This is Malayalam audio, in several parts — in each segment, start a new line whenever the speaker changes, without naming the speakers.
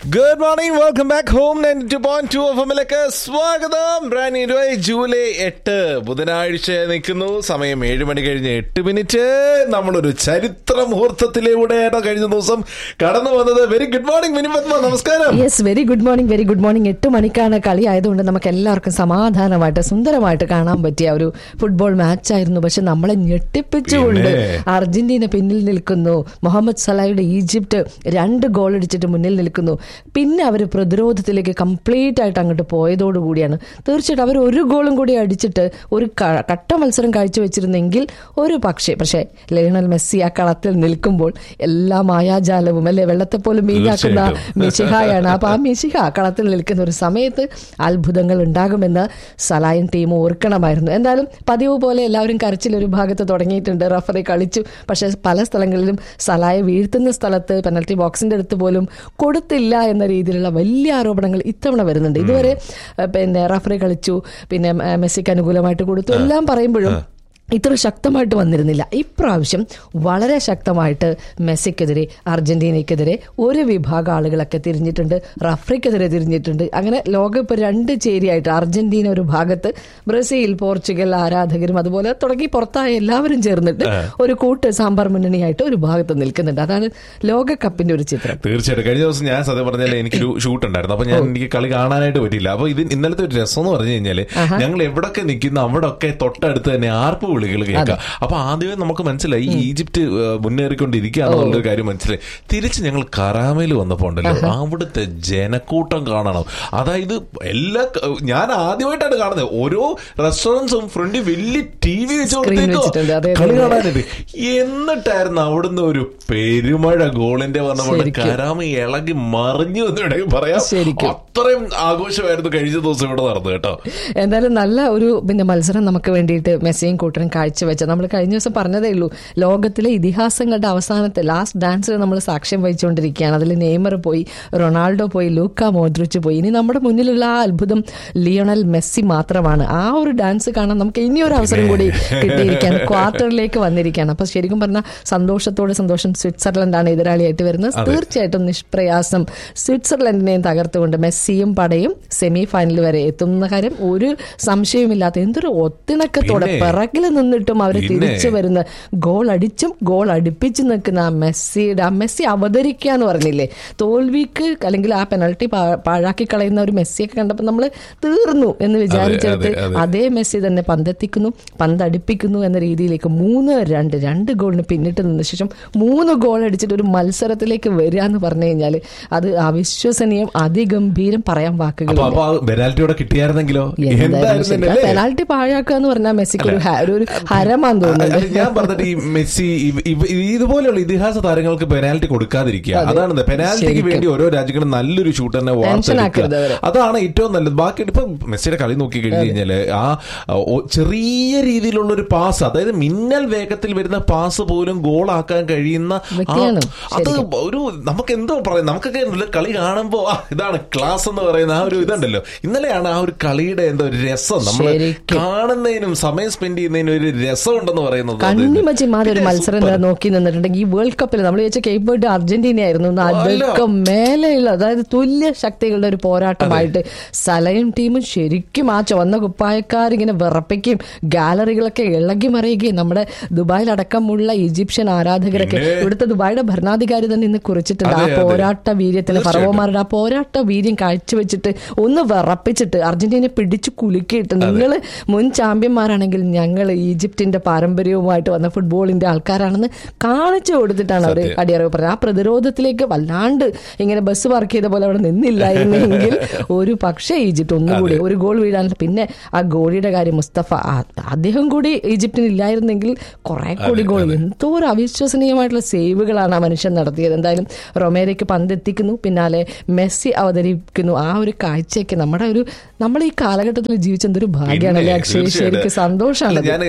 Good morning welcome back home ninety two point two F എമ്മിലേക്ക് സ്വാഗതം ബ്രാൻഡ് ഇരുപത് ജൂലൈ എട്ട് ബുധനാഴ്ച നിൽക്കുന്നു സമയം ഏഴ് മണി കഴിഞ്ഞ് എട്ട് മിനിറ്റ് നമ്മളൊരു ചരിത്ര മുഹൂർത്തത്തിലൂടെയാണ് കഴിഞ്ഞ ദിവസം കടന്നു വന്നത് വെരി ഗുഡ് മോർണിംഗ് മിനിപത്മ നമസ്കാരം
yes very good morning very good morning എട്ട് മണിക്കാണ് കളി ആയതുകൊണ്ട് നമുക്ക് എല്ലാവർക്കും സമാധാനമായിട്ട് സുന്ദരമായിട്ട് കാണാൻ പറ്റിയ ഒരു ഫുട്ബോൾ മാച്ച് ആയിരുന്നു പക്ഷെ നമ്മളെ ഞെട്ടിപ്പിച്ചുകൊണ്ട്
പിന്നെ?
അർജന്റീന പിന്നിൽ നിൽക്കുന്നു മുഹമ്മദ് സലായുടെ ഈജിപ്റ്റ് രണ്ട് ഗോൾ അടിച്ചിട്ട് മുന്നിൽ നിൽക്കുന്നു പിന്നെ അവർ പ്രതിരോധത്തിലേക്ക് കംപ്ലീറ്റ് ആയിട്ട് അങ്ങോട്ട് പോയതോടുകൂടിയാണ് തീർച്ചയായിട്ടും അവർ ഒരു ഗോളും കൂടി അടിച്ചിട്ട് ഒരു ക- കട്ട മത്സരം കാഴ്ചവെച്ചിരുന്നെങ്കിൽ ഒരു പക്ഷേ പക്ഷേ ലയണൽ മെസ്സി ആ കളത്തിൽ നിൽക്കുമ്പോൾ എല്ലാ മായാജാലവും അല്ലെ വെള്ളത്തെ പോലും മീനാക്കുന്ന
തീർച്ചയായിട്ടും.
മെഷിഹായാണ് അപ്പൊ ആ മെഷിഹ കളത്തിൽ നിൽക്കുന്ന ഒരു സമയത്ത് അത്ഭുതങ്ങൾ ഉണ്ടാകുമെന്ന് സലായൻ ടീം ഓർക്കണമായിരുന്നു എന്തായാലും പതിവ് പോലെ എല്ലാവരും കരച്ചിൽ ഒരു ഭാഗത്ത് തുടങ്ങിയിട്ടുണ്ട് റഫറി കളിച്ചു പക്ഷെ പല സ്ഥലങ്ങളിലും സലായ വീഴ്ത്തുന്ന സ്ഥലത്ത് പെനൽറ്റി ബോക്സിന്റെ അടുത്ത് പോലും കൊടുത്തില്ല എന്ന രീതിയിലുള്ള വലിയ ആരോപണങ്ങൾ ഇത്തവണ വരുന്നുണ്ട് ഇതുവരെ ഏഹ്, പിന്നെ റഫറി കളിച്ചു പിന്നെ ഏഹ്, മെസ്സിക്ക് അനുകൂലമായിട്ട് കൊടുത്തു എല്ലാം പറയുമ്പോഴും ഇത്ര ശക്തമായിട്ട് വന്നിരുന്നില്ല ഇപ്രാവശ്യം വളരെ ശക്തമായിട്ട് മെസ്സിക്കെതിരെ അർജന്റീനയ്ക്കെതിരെ ഒരു വിഭാഗം ആളുകളൊക്കെ തിരിഞ്ഞിട്ടുണ്ട് റഫറിക്കെതിരെ തിരിഞ്ഞിട്ടുണ്ട് അങ്ങനെ ലോകകപ്പ് രണ്ട് ചേരിയായിട്ട് അർജന്റീന ഒരു ഭാഗത്ത് ബ്രസീൽ പോർച്ചുഗൽ ആരാധകരും അതുപോലെ തുടങ്ങി പുറത്തായ എല്ലാവരും ചേർന്നിട്ട് ഒരു കൂട്ട് സാമ്പാർ മുന്നണിയായിട്ട് ഒരു ഭാഗത്ത് നിൽക്കുന്നുണ്ട് അതാണ് ലോകകപ്പിന്റെ ഒരു ചിത്രം
തീർച്ചയായിട്ടും കഴിഞ്ഞ ദിവസം ഞാൻ സത്യം പറഞ്ഞാൽ എനിക്കൊരു ഷൂട്ട് ഉണ്ടായിരുന്നു അപ്പൊ ഞാൻ എനിക്ക് കളി കാണാനായിട്ട് പറ്റിയില്ല അപ്പൊ ഇത് ഇന്നലത്തെ ഒരു രസം എന്ന് പറഞ്ഞു കഴിഞ്ഞാല് ഞങ്ങൾ എവിടൊക്കെ നിൽക്കുന്ന അവിടെ ഒക്കെ തൊട്ടടുത്ത് തന്നെ ആർപ്പ് വിളികൾ കേൾക്കാം അപ്പൊ ആദ്യമേ നമുക്ക് മനസ്സിലായി ഈ ഈജിപ്റ്റ് ഏഹ്, മുന്നേറിക്കൊണ്ടിരിക്കുക എന്നുള്ളൊരു കാര്യം മനസ്സിലായി തിരിച്ച് ഞങ്ങൾ കറാമയിൽ വന്നപ്പോ ഉണ്ടല്ലോ അവിടുത്തെ ജനക്കൂട്ടം കാണണം അതായത് എല്ലാ ക- ഞാൻ ആദ്യമായിട്ടാണ് കാണുന്നത് ഓരോ റെസ്റ്റോറൻറ്റ്സും ഫ്രണ്ടിൽ വലിയ ടി വി വെച്ച്
Screen വെച്ചിട്ടുണ്ട്, അതെ, അതെ,
കളി
അതെ.
കാണാനായിട്ട് എന്നിട്ടായിരുന്നു അവിടുന്ന് ഒരു പെരുമഴ ഗോളിന്റെ പറഞ്ഞപ്പോൾ
ശരിക്കും.
കരാമ ഇളകി മറിഞ്ഞു എന്ന് വേണമെങ്കിൽ പറയാം
ശരിക്കും.
അത്രയും ആഘോഷമായിരുന്നു കഴിഞ്ഞ ദിവസം ഇവിടെ നടന്നു കേട്ടോ
എന്തായാലും നല്ല ഒരു പിന്നെ മത്സരം നമുക്ക് വേണ്ടിയിട്ട് മെസ്സിയും കൂട്ടരും കാഴ്ചവെച്ച നമ്മൾ കഴിഞ്ഞ ദിവസം പറഞ്ഞതേ ഉള്ളൂ ലോകത്തിലെ ഇതിഹാസങ്ങളുടെ അവസാനത്തെ ലാസ്റ്റ് ഡാൻസിൽ നമ്മൾ സാക്ഷ്യം വഹിച്ചുകൊണ്ടിരിക്കുകയാണ് അതിൽ നെയ്മർ പോയി റൊണാൾഡോ പോയി ലൂക്ക മോദ്രിച്ച് പോയി ഇനി നമ്മുടെ മുന്നിലുള്ള ആ അത്ഭുതം ലിയോണൽ മെസ്സി മാത്രമാണ് ആ ഒരു ഡാൻസ് കാണാൻ നമുക്ക് ഇനി ഒരു അവസരം കൂടി കിട്ടിയിരിക്കുകയാണ് ക്വാർട്ടറിലേക്ക് വന്നിരിക്കുകയാണ് അപ്പൊ ശരിക്കും പറഞ്ഞാൽ സന്തോഷത്തോടെ സന്തോഷം സ്വിറ്റ്സർലൻഡാണ് എതിരാളിയായിട്ട് വരുന്നത് തീർച്ചയായിട്ടും നിഷ്പ്രയാസം സ്വിറ്റ്സർലൻഡിനെയും തകർത്തുകൊണ്ട് മെസ്സിയും പടയും സെമി ഫൈനൽ വരെ എത്തുന്ന കാര്യം ഒരു സംശയവുമില്ലാത്ത എന്തൊരു ഒത്തിണക്കത്തോടെ
പിന്നെ.
പിറകിൽ നിന്നിട്ടും അവർ
പിന്നെ.
തിരിച്ചു വരുന്ന ഗോൾ അടിച്ചും ഗോൾ അടുപ്പിച്ച് നിൽക്കുന്ന ആ മെസ്സിയുടെ ആ മെസ്സി അവതരിക്കുക എന്ന് പറഞ്ഞില്ലേ തോൽവിക്ക് അല്ലെങ്കിൽ ആ പെനൽറ്റി പാഴാക്കി കളയുന്ന ഒരു മെസ്സിയൊക്കെ കണ്ടപ്പോൾ നമ്മൾ തീർന്നു എന്ന് വിചാരിച്ചെടുത്ത്
അതെ, അതെ.
അതേ മെസ്സി തന്നെ പന്തെത്തിക്കുന്നു പന്തടിപ്പിക്കുന്നു എന്ന രീതിയിലേക്ക് മൂന്ന് രണ്ട് രണ്ട് ഗോളിന് പിന്നിട്ട് നിന്ന ശേഷം മൂന്ന് ഗോൾ അടിച്ചിട്ട് ഒരു മത്സരത്തിലേക്ക് വരിക എന്ന് പറഞ്ഞു കഴിഞ്ഞാൽ അത് അവിശ്വസനീയം അതിഗംഭീരം പറയാൻ
അപ്പൊ
വാക്കുകളില്ല
അപ്പൊ ബെനാൽറ്റിയോടെ കിട്ടിയായിരുന്നെങ്കിലോ എന്തായിരുന്നു അല്ലേ
പെനാൾട്ടി പാഴാക്കുക എന്ന് പറഞ്ഞാൽ മെസ്സിക്ക് ഒരു ഹ- ഒരു- ഒരു ഹരമാന്ന് തോന്നുന്നുണ്ട്
അല്ല, ഞാൻ പറഞ്ഞിട്ട് ഈ മെസ്സി ഇവ- ഇവ- ഇതുപോലെയുള്ള ഇതിഹാസ താരങ്ങൾക്ക് പെനാൽറ്റി കൊടുക്കാതിരിക്കുക അതാണ് പെനാൽറ്റിക്ക്
ശരിക്കും.
വേണ്ടി ഓരോ രാജ്യങ്ങളും നല്ലൊരു ഷൂട്ട് തന്നെ
ടെൻഷൻ ആക്കരുത് അവരെ.
വാർത്തെടുക്കുക അതാണ് ഏറ്റവും നല്ലത് ബാക്കി ഇപ്പൊ മെസ്സിയുടെ കളി നോക്കി കഴിഞ്ഞു കഴിഞ്ഞാല് ആ ഓ, ചെറിയ രീതിയിലുള്ള ഒരു പാസ് അതായത് മിന്നൽ വേഗത്തിൽ വരുന്ന പാസ് പോലും ഗോളാക്കാൻ കഴിയുന്ന ആ-
വ്യക്തിയാണ്.
അത്
ശരിക്കും.
ഒരു നമുക്ക് എന്തോ പറയാം നമുക്കൊക്കെ ഉണ്ടല്ലോ കളി കാണുമ്പോ ആ ഇതാണ് ക്ലാസ് എന്ന് പറയുന്ന ആ ഒരു ഇതുണ്ടല്ലോ ഇന്നലെയാണ് ആ ഒരു കളിയുടെ എന്തോ ഒരു രസം നമ്മൾ
ശരിക്കും.
കാണുന്നതിനും സമയം സ്പെൻഡ് ചെയ്യുന്നതിനും ഒരു രസം ഉണ്ടെന്ന് പറയുന്നത് അത്
കണ്ണിമച്ചിമാതെ ഒരു
പിന്നെ
മത്സരം
super.
ഇതാ നോക്കി നിന്നിട്ടുണ്ടെങ്കിൽ ഈ വേൾഡ് കപ്പിൽ നമ്മൾ ചോദിച്ച കേപ്പ് വേർഡ് അർജന്റീന ആയിരുന്നു
അല്ല.
അതൊക്കെ മേലെയുള്ള അതായത് തുല്യ ശക്തികളുടെ ഒരു പോരാട്ടമായിട്ട് സലയും ടീമും ശരിക്കും ആ ചുവന്ന കുപ്പായക്കാരിങ്ങനെ വിറപ്പിക്കും ഗാലറികളൊക്കെ ഇളകി മറിയുകയും നമ്മുടെ ദുബായിലടക്കമുള്ള ഈജിപ്ഷ്യൻ ആരാധകരൊക്കെ
പിന്നെ?
ഇവിടുത്തെ ദുബായിയുടെ ഭരണാധികാരി തന്നെ ഇന്ന് കുറിച്ചിട്ടുണ്ട് ആ
അതെ, അതെ.
പോരാട്ട വീര്യത്തിന്
തീർച്ചയായിട്ടും.
ഫറവോമാരുടെ ആ പോരാട്ട വീര്യം കാഴ്ചവെച്ചിട്ട് ഒന്ന് വിറപ്പിച്ചിട്ട് അർജന്റീനയെ പിടിച്ചു കുലുക്കിയിട്ട് നിങ്ങൾ മുൻ ചാമ്പ്യന്മാരാണെങ്കിൽ ഞങ്ങൾ ഈജിപ്തിന്റെ പാരമ്പര്യവുമായിട്ട് വന്ന ഫുട്ബോളിന്റെ ആൾക്കാരാണെന്ന് കാണിച്ചു കൊടുത്തിട്ടാണ് അവർ
സത്യം.
അടിയറവ് പറഞ്ഞത് ആ പ്രതിരോധത്തിലേക്ക് വല്ലാണ്ട് ഇങ്ങനെ ബസ് പാർക്ക് ചെയ്ത പോലെ അവിടെ നിന്നില്ലായിരുന്നെങ്കിൽ ഒരു പക്ഷേ ഈജിപ്റ്റ് ഒന്നുകൂടി ഒരു ഗോൾ വീഴാനില്ല പിന്നെ ആ ഗോളിയുടെ കാര്യം മുസ്തഫ ആ- അദ്ദേഹം കൂടി ഈജിപ്തിന് ഇല്ലായിരുന്നെങ്കിൽ കുറെ കൂടി ഗോൾ എന്തോ ഒരു അവിശ്വസനീയമായിട്ടുള്ള സേവുകളാണ് ആ മനുഷ്യൻ നടത്തിയത് എന്തായാലും റൊമേരയ്ക്ക് പന്ത് എത്തിക്കുന്നു പിന്നാലെ മെസ്സി അവതരിക്കുന്നു ആ ഒരു കാഴ്ചയൊക്കെ നമ്മുടെ ഒരു നമ്മൾ ഈ കാലഘട്ടത്തിൽ ജീവിച്ച എന്തൊരു ഭാഗ്യമാണല്ലേ
പിന്നെ,
അക്ഷയ്
തീർച്ചയായിട്ടും.
ശരിക്കും സന്തോഷമാണ്
അല്ല, ഞാൻ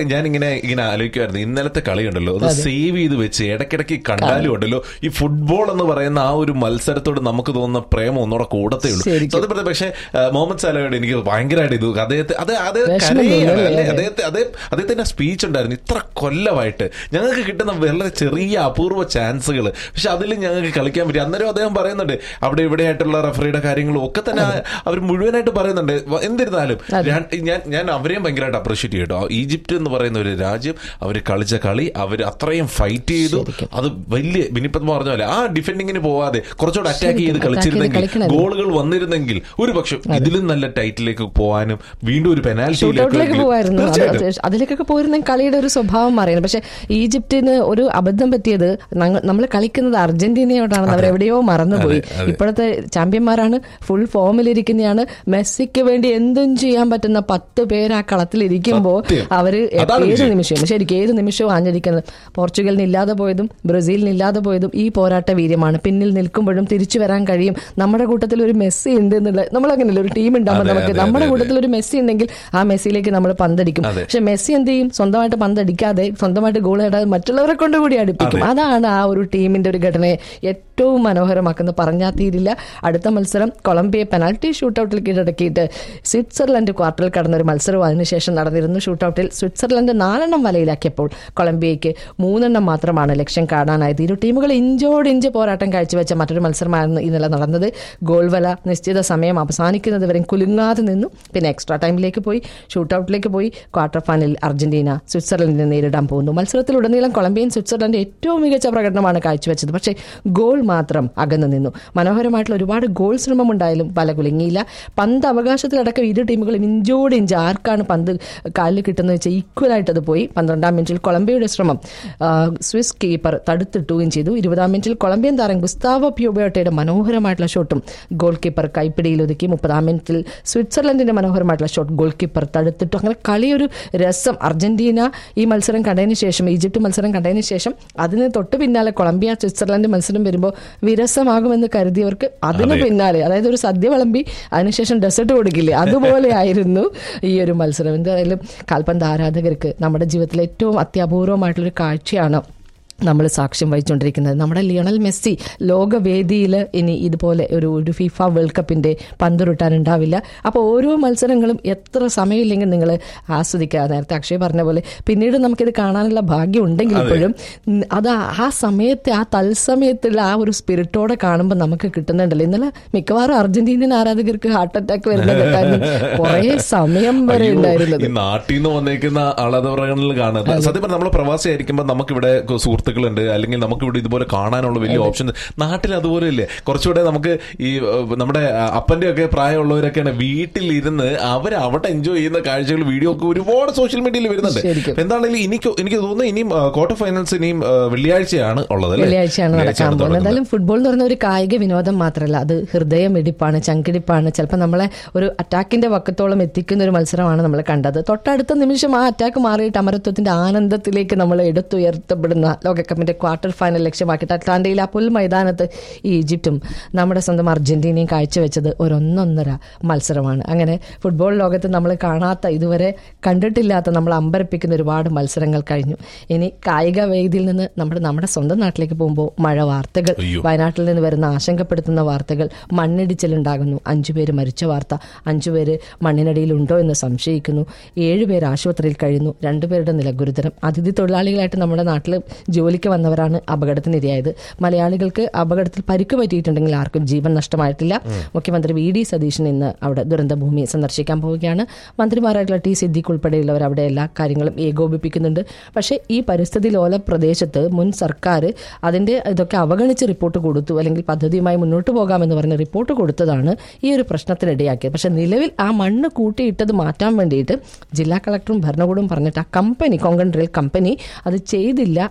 ഞാൻ ഇങ്ങനെ ഇങ്ങനെ ആലോചിക്കുമായിരുന്നു ഇന്നലത്തെ കളി ഉണ്ടല്ലോ അത് സേവ് ചെയ്ത് വെച്ച് ഇടയ്ക്കിടയ്ക്ക് കണ്ടാലും ഉണ്ടല്ലോ ഈ ഫുട്ബോൾ എന്ന് പറയുന്ന ആ ഒരു മത്സരത്തോട് നമുക്ക് തോന്നുന്ന പ്രേമം ഒന്നുകൂടെ കൂടത്തേ ഉള്ളൂ
ശരിക്കും.
സത്യം പറഞ്ഞാൽ പക്ഷേ ആ, മുഹമ്മദ് സലയോട് എനിക്ക് ഭയങ്കരമായിട്ട് ഇത് അദ്ദേഹത്തെ അത് അത്
വിഷമം
കരയാണ്
തോന്നുന്നു,
അല്ലേ
അല്ലേ?
അദ്ദേഹത്തെ അദ്ദേഹം അദ്ദേഹത്തിന്റെ സ്പീച്ച് ഉണ്ടായിരുന്നു ഇത്ര കൊല്ലമായിട്ട് ഞങ്ങൾക്ക് കിട്ടുന്ന വളരെ ചെറിയ അപൂർവ ചാൻസുകൾ പക്ഷെ അതിൽ ഞങ്ങൾക്ക് കളിക്കാൻ പറ്റി അന്നേരം അദ്ദേഹം പറയുന്നുണ്ട് അവിടെ ഇവിടെ ആയിട്ടുള്ള റഫറിയുടെ കാര്യങ്ങളും ഒക്കെ തന്നെ അവർ മുഴുവനായിട്ട് പറയുന്നുണ്ട് വ- എന്നിരുന്നാലും രണ്ട് ഞാൻ ഞാൻ അവരെയും ഭയങ്കരമായിട്ട് അപ്രീഷിയേറ്റ് ചെയ്തു ഈജിപ്റ്റ് എന്ന് പറയുന്ന ഒരു രാജ്യം അവർ കളിച്ച കളി അവർ അത്രയും ഫൈറ്റ് ചെയ്തു
ശരിക്കും.
അത് വലിയ വിനിപ്പത്ത് പറഞ്ഞ പോലെ ആ ഡിഫെൻഡിങ്ങിന് പോവാതെ കുറച്ചുകൂടെ അറ്റാക്ക് ചെയ്ത്
ശരിക്കും, attack ചെയ്ത്
കളിച്ചിരുന്നെങ്കിൽ
കളിക്കണം.
ഗോളുകൾ വന്നിരുന്നെങ്കിൽ ഒരു പക്ഷെ ഇതിലും നല്ല ടൈറ്റിലേക്ക് പോകാനും വീണ്ടും ഒരു
ഷൂട്ടൗട്ടിലേക്ക് പോവായിരുന്നു അത്
പെനാൽറ്റി
അത് അതിലേക്കൊക്കെ പോയിരുന്ന കളിയുടെ ഒരു സ്വഭാവം മാറിയാണ് പക്ഷെ ഈജിപ്തിന് ഒരു അബദ്ധം പറ്റിയത് നമ്മൾ കളിക്കുന്നത് അർജന്റീനയോടാണെന്ന് അവർ എവിടെയോ മറന്നുപോയി
അതെ, അതെ.
ഇപ്പോഴത്തെ ചാമ്പ്യന്മാരാണ് ഫുൾ ഫോമിലിരിക്കുന്നതാണ് മെസ്സിക്ക് വേണ്ടി എന്തും ചെയ്യാൻ പറ്റുന്ന പത്ത് പേര് ആ കളത്തിലിരിക്കുമ്പോൾ
സത്യം.
അവര്
അതാണ്
ഏത്
വിജയം.
നിമിഷവും ശരിക്കും ഏത് നിമിഷവും ആഞ്ഞടിക്കുന്നത് പോർച്ചുഗലിന് ഇല്ലാതെ പോയതും ബ്രസീലിന് ഇല്ലാതെ പോയതും ഈ പോരാട്ട വീര്യമാണ് പിന്നിൽ നിൽക്കുമ്പോഴും തിരിച്ചു വരാൻ കഴിയും നമ്മുടെ കൂട്ടത്തിൽ ഒരു മെസ്സി ഉണ്ട് എന്നുള്ള നമ്മളങ്ങനെയല്ല ഒരു ടീം ഉണ്ടാകുമ്പോൾ
അതെ,
നമുക്ക്
അതെ,
നമ്മുടെ
അതെ,
കൂട്ടത്തിൽ ഒരു മെസ്സി ഉണ്ടെങ്കിൽ ആ മെസ്സിയിലേക്ക് നമ്മൾ പന്തടിക്കും
അതെ.
പക്ഷെ മെസ്സി എന്ത് ചെയ്യും സ്വന്തമായിട്ട് പന്തടിക്കാതെ സ്വന്തമായിട്ട് ഗോൾ നേടാതെ മറ്റുള്ളവരെ കൊണ്ട് കൂടി അടുപ്പിക്കും
അതെ.
അതാണ് ആ ഒരു ടീമിന്റെ ഒരു ഘടനയെ ഏറ്റവും മനോഹരമാക്കുന്ന പറഞ്ഞാൽ തീരില്ല അടുത്ത മത്സരം കൊളംബിയ പെനാൽറ്റി ഷൂട്ടൌട്ടിൽ കീഴടക്കിയിട്ട് സ്വിറ്റ്സർലൻഡ് ക്വാർട്ടറിൽ കടന്ന ഒരു മത്സരവും അതിനുശേഷം നടന്നിരുന്നു ഷൂട്ടൌട്ടിൽ സ്വിറ്റ്സർലൻഡ് നാലെണ്ണം വലയിലാക്കിയപ്പോൾ കൊളംബിയയ്ക്ക് മൂന്നെണ്ണം മാത്രമാണ് ലക്ഷ്യം കാണാനായത് ഇരു ടീമുകൾ ഇഞ്ചോട് ഇഞ്ച് പോരാട്ടം കാഴ്ചവെച്ച മറ്റൊരു മത്സരമായിരുന്നു ഇന്നലെ നടന്നത് ഗോൾ വല നിശ്ചിത സമയം അവസാനിക്കുന്നത് വരെ കുലുങ്ങാതെ നിന്നു പിന്നെ എക്സ്ട്രാ ടൈമിലേക്ക് പോയി ഷൂട്ടൌട്ടിലേക്ക് പോയി ക്വാർട്ടർ ഫൈനലിൽ അർജന്റീന സ്വിറ്റ്സർലൻഡിനെ നേരിടാൻ പോകുന്നു മത്സരത്തിലുടനീളം കൊളംബിയൻ സ്വിറ്റ്സർലൻഡ് ഏറ്റവും മികച്ച പ്രകടനമാണ് കാഴ്ചവെച്ചത് പക്ഷേ ഗോൾ മാത്രം അകന്നു നിന്നു മനോഹരമായിട്ടുള്ള ഒരുപാട് ഗോൾ ശ്രമമുണ്ടായാലും പല കുലുങ്ങിയില്ല പന്ത് അവകാശത്തിലടക്കം ഇരു ടീമുകളും ഇഞ്ചോട് ഇഞ്ച് ആർക്കാണ് പന്ത് കാലിൽ കിട്ടുന്നത് വെച്ചാൽ ഈക്വലായിട്ട് അത് പോയി പന്ത്രണ്ടാം മിനിറ്റിൽ കൊളംബിയയുടെ ശ്രമം ആ, സ്വിസ് കീപ്പർ തടുത്തിട്ടുകയും ചെയ്തു ഇരുപതാം മിനിറ്റിൽ കൊളംബിയൻ താരം ഗുസ്താവോ പ്യൂബയോട്ടയുടെ മനോഹരമായിട്ടുള്ള ഷോട്ടും ഗോൾ കീപ്പർ കൈപ്പിടിയിൽ ഒതുക്കി മുപ്പതാം മിനിറ്റിൽ സ്വിറ്റ്സർലൻഡിന്റെ മനോഹരമായിട്ടുള്ള ഷോട്ട് ഗോൾ കീപ്പർ തടുത്തിട്ടു അങ്ങനെ കളിയൊരു രസം അർജന്റീന ഈ മത്സരം കണ്ടതിന് ശേഷം ഈജിപ്ത് മത്സരം കണ്ടതിന് ശേഷം അതിന് തൊട്ട് പിന്നാലെ കൊളംബിയ സ്വിറ്റ്സർലൻഡ് മത്സരം വരുമ്പോൾ വിരസമാകുമെന്ന് കരുതിയവർക്ക് അതിന്
അതെ.
പിന്നാലെ അതായത് ഒരു സദ്യ വിളമ്പി അതിനുശേഷം ഡെസേർട്ട് കൊടുക്കില്ലേ അതുപോലെ ആയിരുന്നു ഈ ഒരു മത്സരം എന്തായാലും കാൽപന്ത് ആരാധകർക്ക് നമ്മുടെ ജീവിതത്തിലെ ഏറ്റവും അത്യപൂർവമായിട്ടുള്ളൊരു കാഴ്ചയാണ് നമ്മൾ സാക്ഷ്യം വഹിച്ചുകൊണ്ടിരിക്കുന്നത് നമ്മുടെ ലിയണൽ മെസ്സി ലോകവേദിയിൽ ഇനി ഇതുപോലെ ഒരു ഒരു ഫിഫ വേൾഡ് കപ്പിന്റെ പന്തുരുട്ടാനുണ്ടാവില്ല അപ്പോൾ ഓരോ മത്സരങ്ങളും എത്ര സമയമില്ലെങ്കിൽ നിങ്ങൾ ആസ്വദിക്കുക നേരത്തെ അക്ഷയ് പറഞ്ഞ പോലെ പിന്നീട് നമുക്കിത് കാണാനുള്ള ഭാഗ്യം ഉണ്ടെങ്കിൽ ഇപ്പോഴും ഉം, അത് ആ സമയത്തെ ആ തത്സമയത്തുള്ള ആ ഒരു സ്പിരിറ്റോടെ കാണുമ്പോൾ നമുക്ക് കിട്ടുന്നുണ്ടല്ലോ ഇന്നലെ മിക്കവാറും അർജന്റീനിയൻ ആരാധകർക്ക് ഹാർട്ട് അറ്റാക്ക് വരുന്നത് കാരണം കുറേ സമയം വരെ ഉണ്ടായിരുന്നത്
ഈ നാട്ടിൽ നിന്ന് വന്നേക്കുന്ന ആളതവറകളിൽ കാണുന്നത് സത്യം പറഞ്ഞാൽ നമ്മൾ പ്രവാസി ആയിരിക്കുമ്പോൾ നമുക്കിവിടെ സുഹൃത്തുക്കളുണ്ട് അല്ലെങ്കിൽ നമുക്കിവിടെ ഇതുപോലെ കാണാനുള്ള വലിയ ഓപ്ഷൻ നാട്ടിൽ അതുപോലെ ഇല്ലേ കുറച്ചുകൂടെ നമുക്ക് ഈ ഏഹ്, നമ്മുടെ അപ്പന്റെ ഒക്കെ പ്രായമുള്ളവരൊക്കെയാണ് വീട്ടിലിരുന്ന് അവർ അവിടെ എൻജോയ് ചെയ്യുന്ന കാഴ്ചകൾ വീഡിയോ ഒക്കെ ഒരുപാട് സോഷ്യൽ മീഡിയയിൽ വരുന്നുണ്ട്
ശരിക്കും.
അപ്പൊ എന്താണെങ്കിലും എനിക്ക് എനിക്ക് തോന്നുന്നു ഇനിയും ക്വാർട്ടർ ഫൈനൽസ് ഇനിയും ഏഹ്, വെള്ളിയാഴ്ചയാണ് ഉള്ളത് അല്ലേ?
വെള്ളിയാഴ്ചയാണ് നടക്കാൻ
വെള്ളിയാഴ്ചയാണ്
പോകുന്നത്
തുടങ്ങുന്നത്.
എന്തായാലും ഫുട്ബോൾ എന്ന് പറയുന്ന ഒരു കായിക വിനോദം മാത്രമല്ല അത് ഹൃദയമിടിപ്പാണ് ചങ്കിടിപ്പാണ് ചിലപ്പോൾ നമ്മളെ ഒരു അറ്റാക്കിന്റെ വക്കത്തോളം എത്തിക്കുന്ന ഒരു മത്സരമാണ് നമ്മൾ കണ്ടത് തൊട്ടടുത്ത നിമിഷം ആ അറ്റാക്ക് മാറിയിട്ട് അമരത്വത്തിന്റെ ആനന്ദത്തിലേക്ക് നമ്മൾ എടുത്തുയർത്തപ്പെടുന്ന ലോകകപ്പിന്റെ ക്വാർട്ടർ ഫൈനൽ ലക്ഷ്യമാക്കിയിട്ട് അറ്റ്ലാന്റയിൽ ആ പുൽ മൈതാനത്ത് ഈ ഈജിപ്തും നമ്മുടെ സ്വന്തം അർജന്റീനയും കാഴ്ചവെച്ചത് ഒരൊന്നൊന്നര മത്സരമാണ് അങ്ങനെ ഫുട്ബോൾ ലോകത്ത് നമ്മൾ കാണാത്ത ഇതുവരെ കണ്ടിട്ടില്ലാത്ത നമ്മൾ അമ്പരപ്പിക്കുന്ന ഒരുപാട് മത്സരങ്ങൾ കഴിഞ്ഞു ഇനി കായിക വേദിയിൽ നിന്ന് നമ്മുടെ നമ്മുടെ സ്വന്തം നാട്ടിലേക്ക് പോകുമ്പോൾ മഴ വാർത്തകൾ
അയ്യോ.
വയനാട്ടിൽ നിന്ന് വരുന്ന ആശങ്കപ്പെടുത്തുന്ന വാർത്തകൾ മണ്ണിടിച്ചിലുണ്ടാകുന്നു അഞ്ചുപേര് മരിച്ച വാർത്ത അഞ്ചുപേര് മണ്ണിനടിയിലുണ്ടോ എന്ന് സംശയിക്കുന്നു ഏഴുപേര് ആശുപത്രിയിൽ കഴിയുന്നു രണ്ടുപേരുടെ നില ഗുരുതരം അതിഥി തൊഴിലാളികളായിട്ട് നമ്മുടെ നാട്ടിൽ ജോലിക്ക് വന്നവരാണ് അപകടത്തിനിരയായത് മലയാളികൾക്ക് അപകടത്തിൽ പരിക്ക് പറ്റിയിട്ടുണ്ടെങ്കിൽ ആർക്കും ജീവൻ നഷ്ടമായിട്ടില്ല മുഖ്യമന്ത്രി വി ഡി സതീശൻ ഇന്ന് അവിടെ ദുരന്തഭൂമി സന്ദർശിക്കാൻ പോവുകയാണ് മന്ത്രിമാരായിട്ടുള്ള ടി സിദ്ദിഖ് ഉൾപ്പെടെയുള്ളവർ അവിടെ എല്ലാ കാര്യങ്ങളും ഏകോപിപ്പിക്കുന്നുണ്ട് പക്ഷേ ഈ പരിസ്ഥിതി ലോല പ്രദേശത്ത് മുൻ സർക്കാർ അതിന്റെ ഇതൊക്കെ അവഗണിച്ച് റിപ്പോർട്ട് കൊടുത്തു അല്ലെങ്കിൽ പദ്ധതിയുമായി മുന്നോട്ട് പോകാമെന്ന് പറഞ്ഞ് റിപ്പോർട്ട് കൊടുത്തതാണ് ഈ ഒരു പ്രശ്നത്തിനിടയാക്കിയത് പക്ഷെ നിലവിൽ ആ മണ്ണ് കൂട്ടിയിട്ടത് മാറ്റാൻ വേണ്ടിയിട്ട് ജില്ലാ കളക്ടറും ഭരണകൂടവും പറഞ്ഞിട്ട് ആ കമ്പനി കൊങ്കൺ റെയിൽ കമ്പനി അത് ചെയ്തില്ല അവിടെയാണ്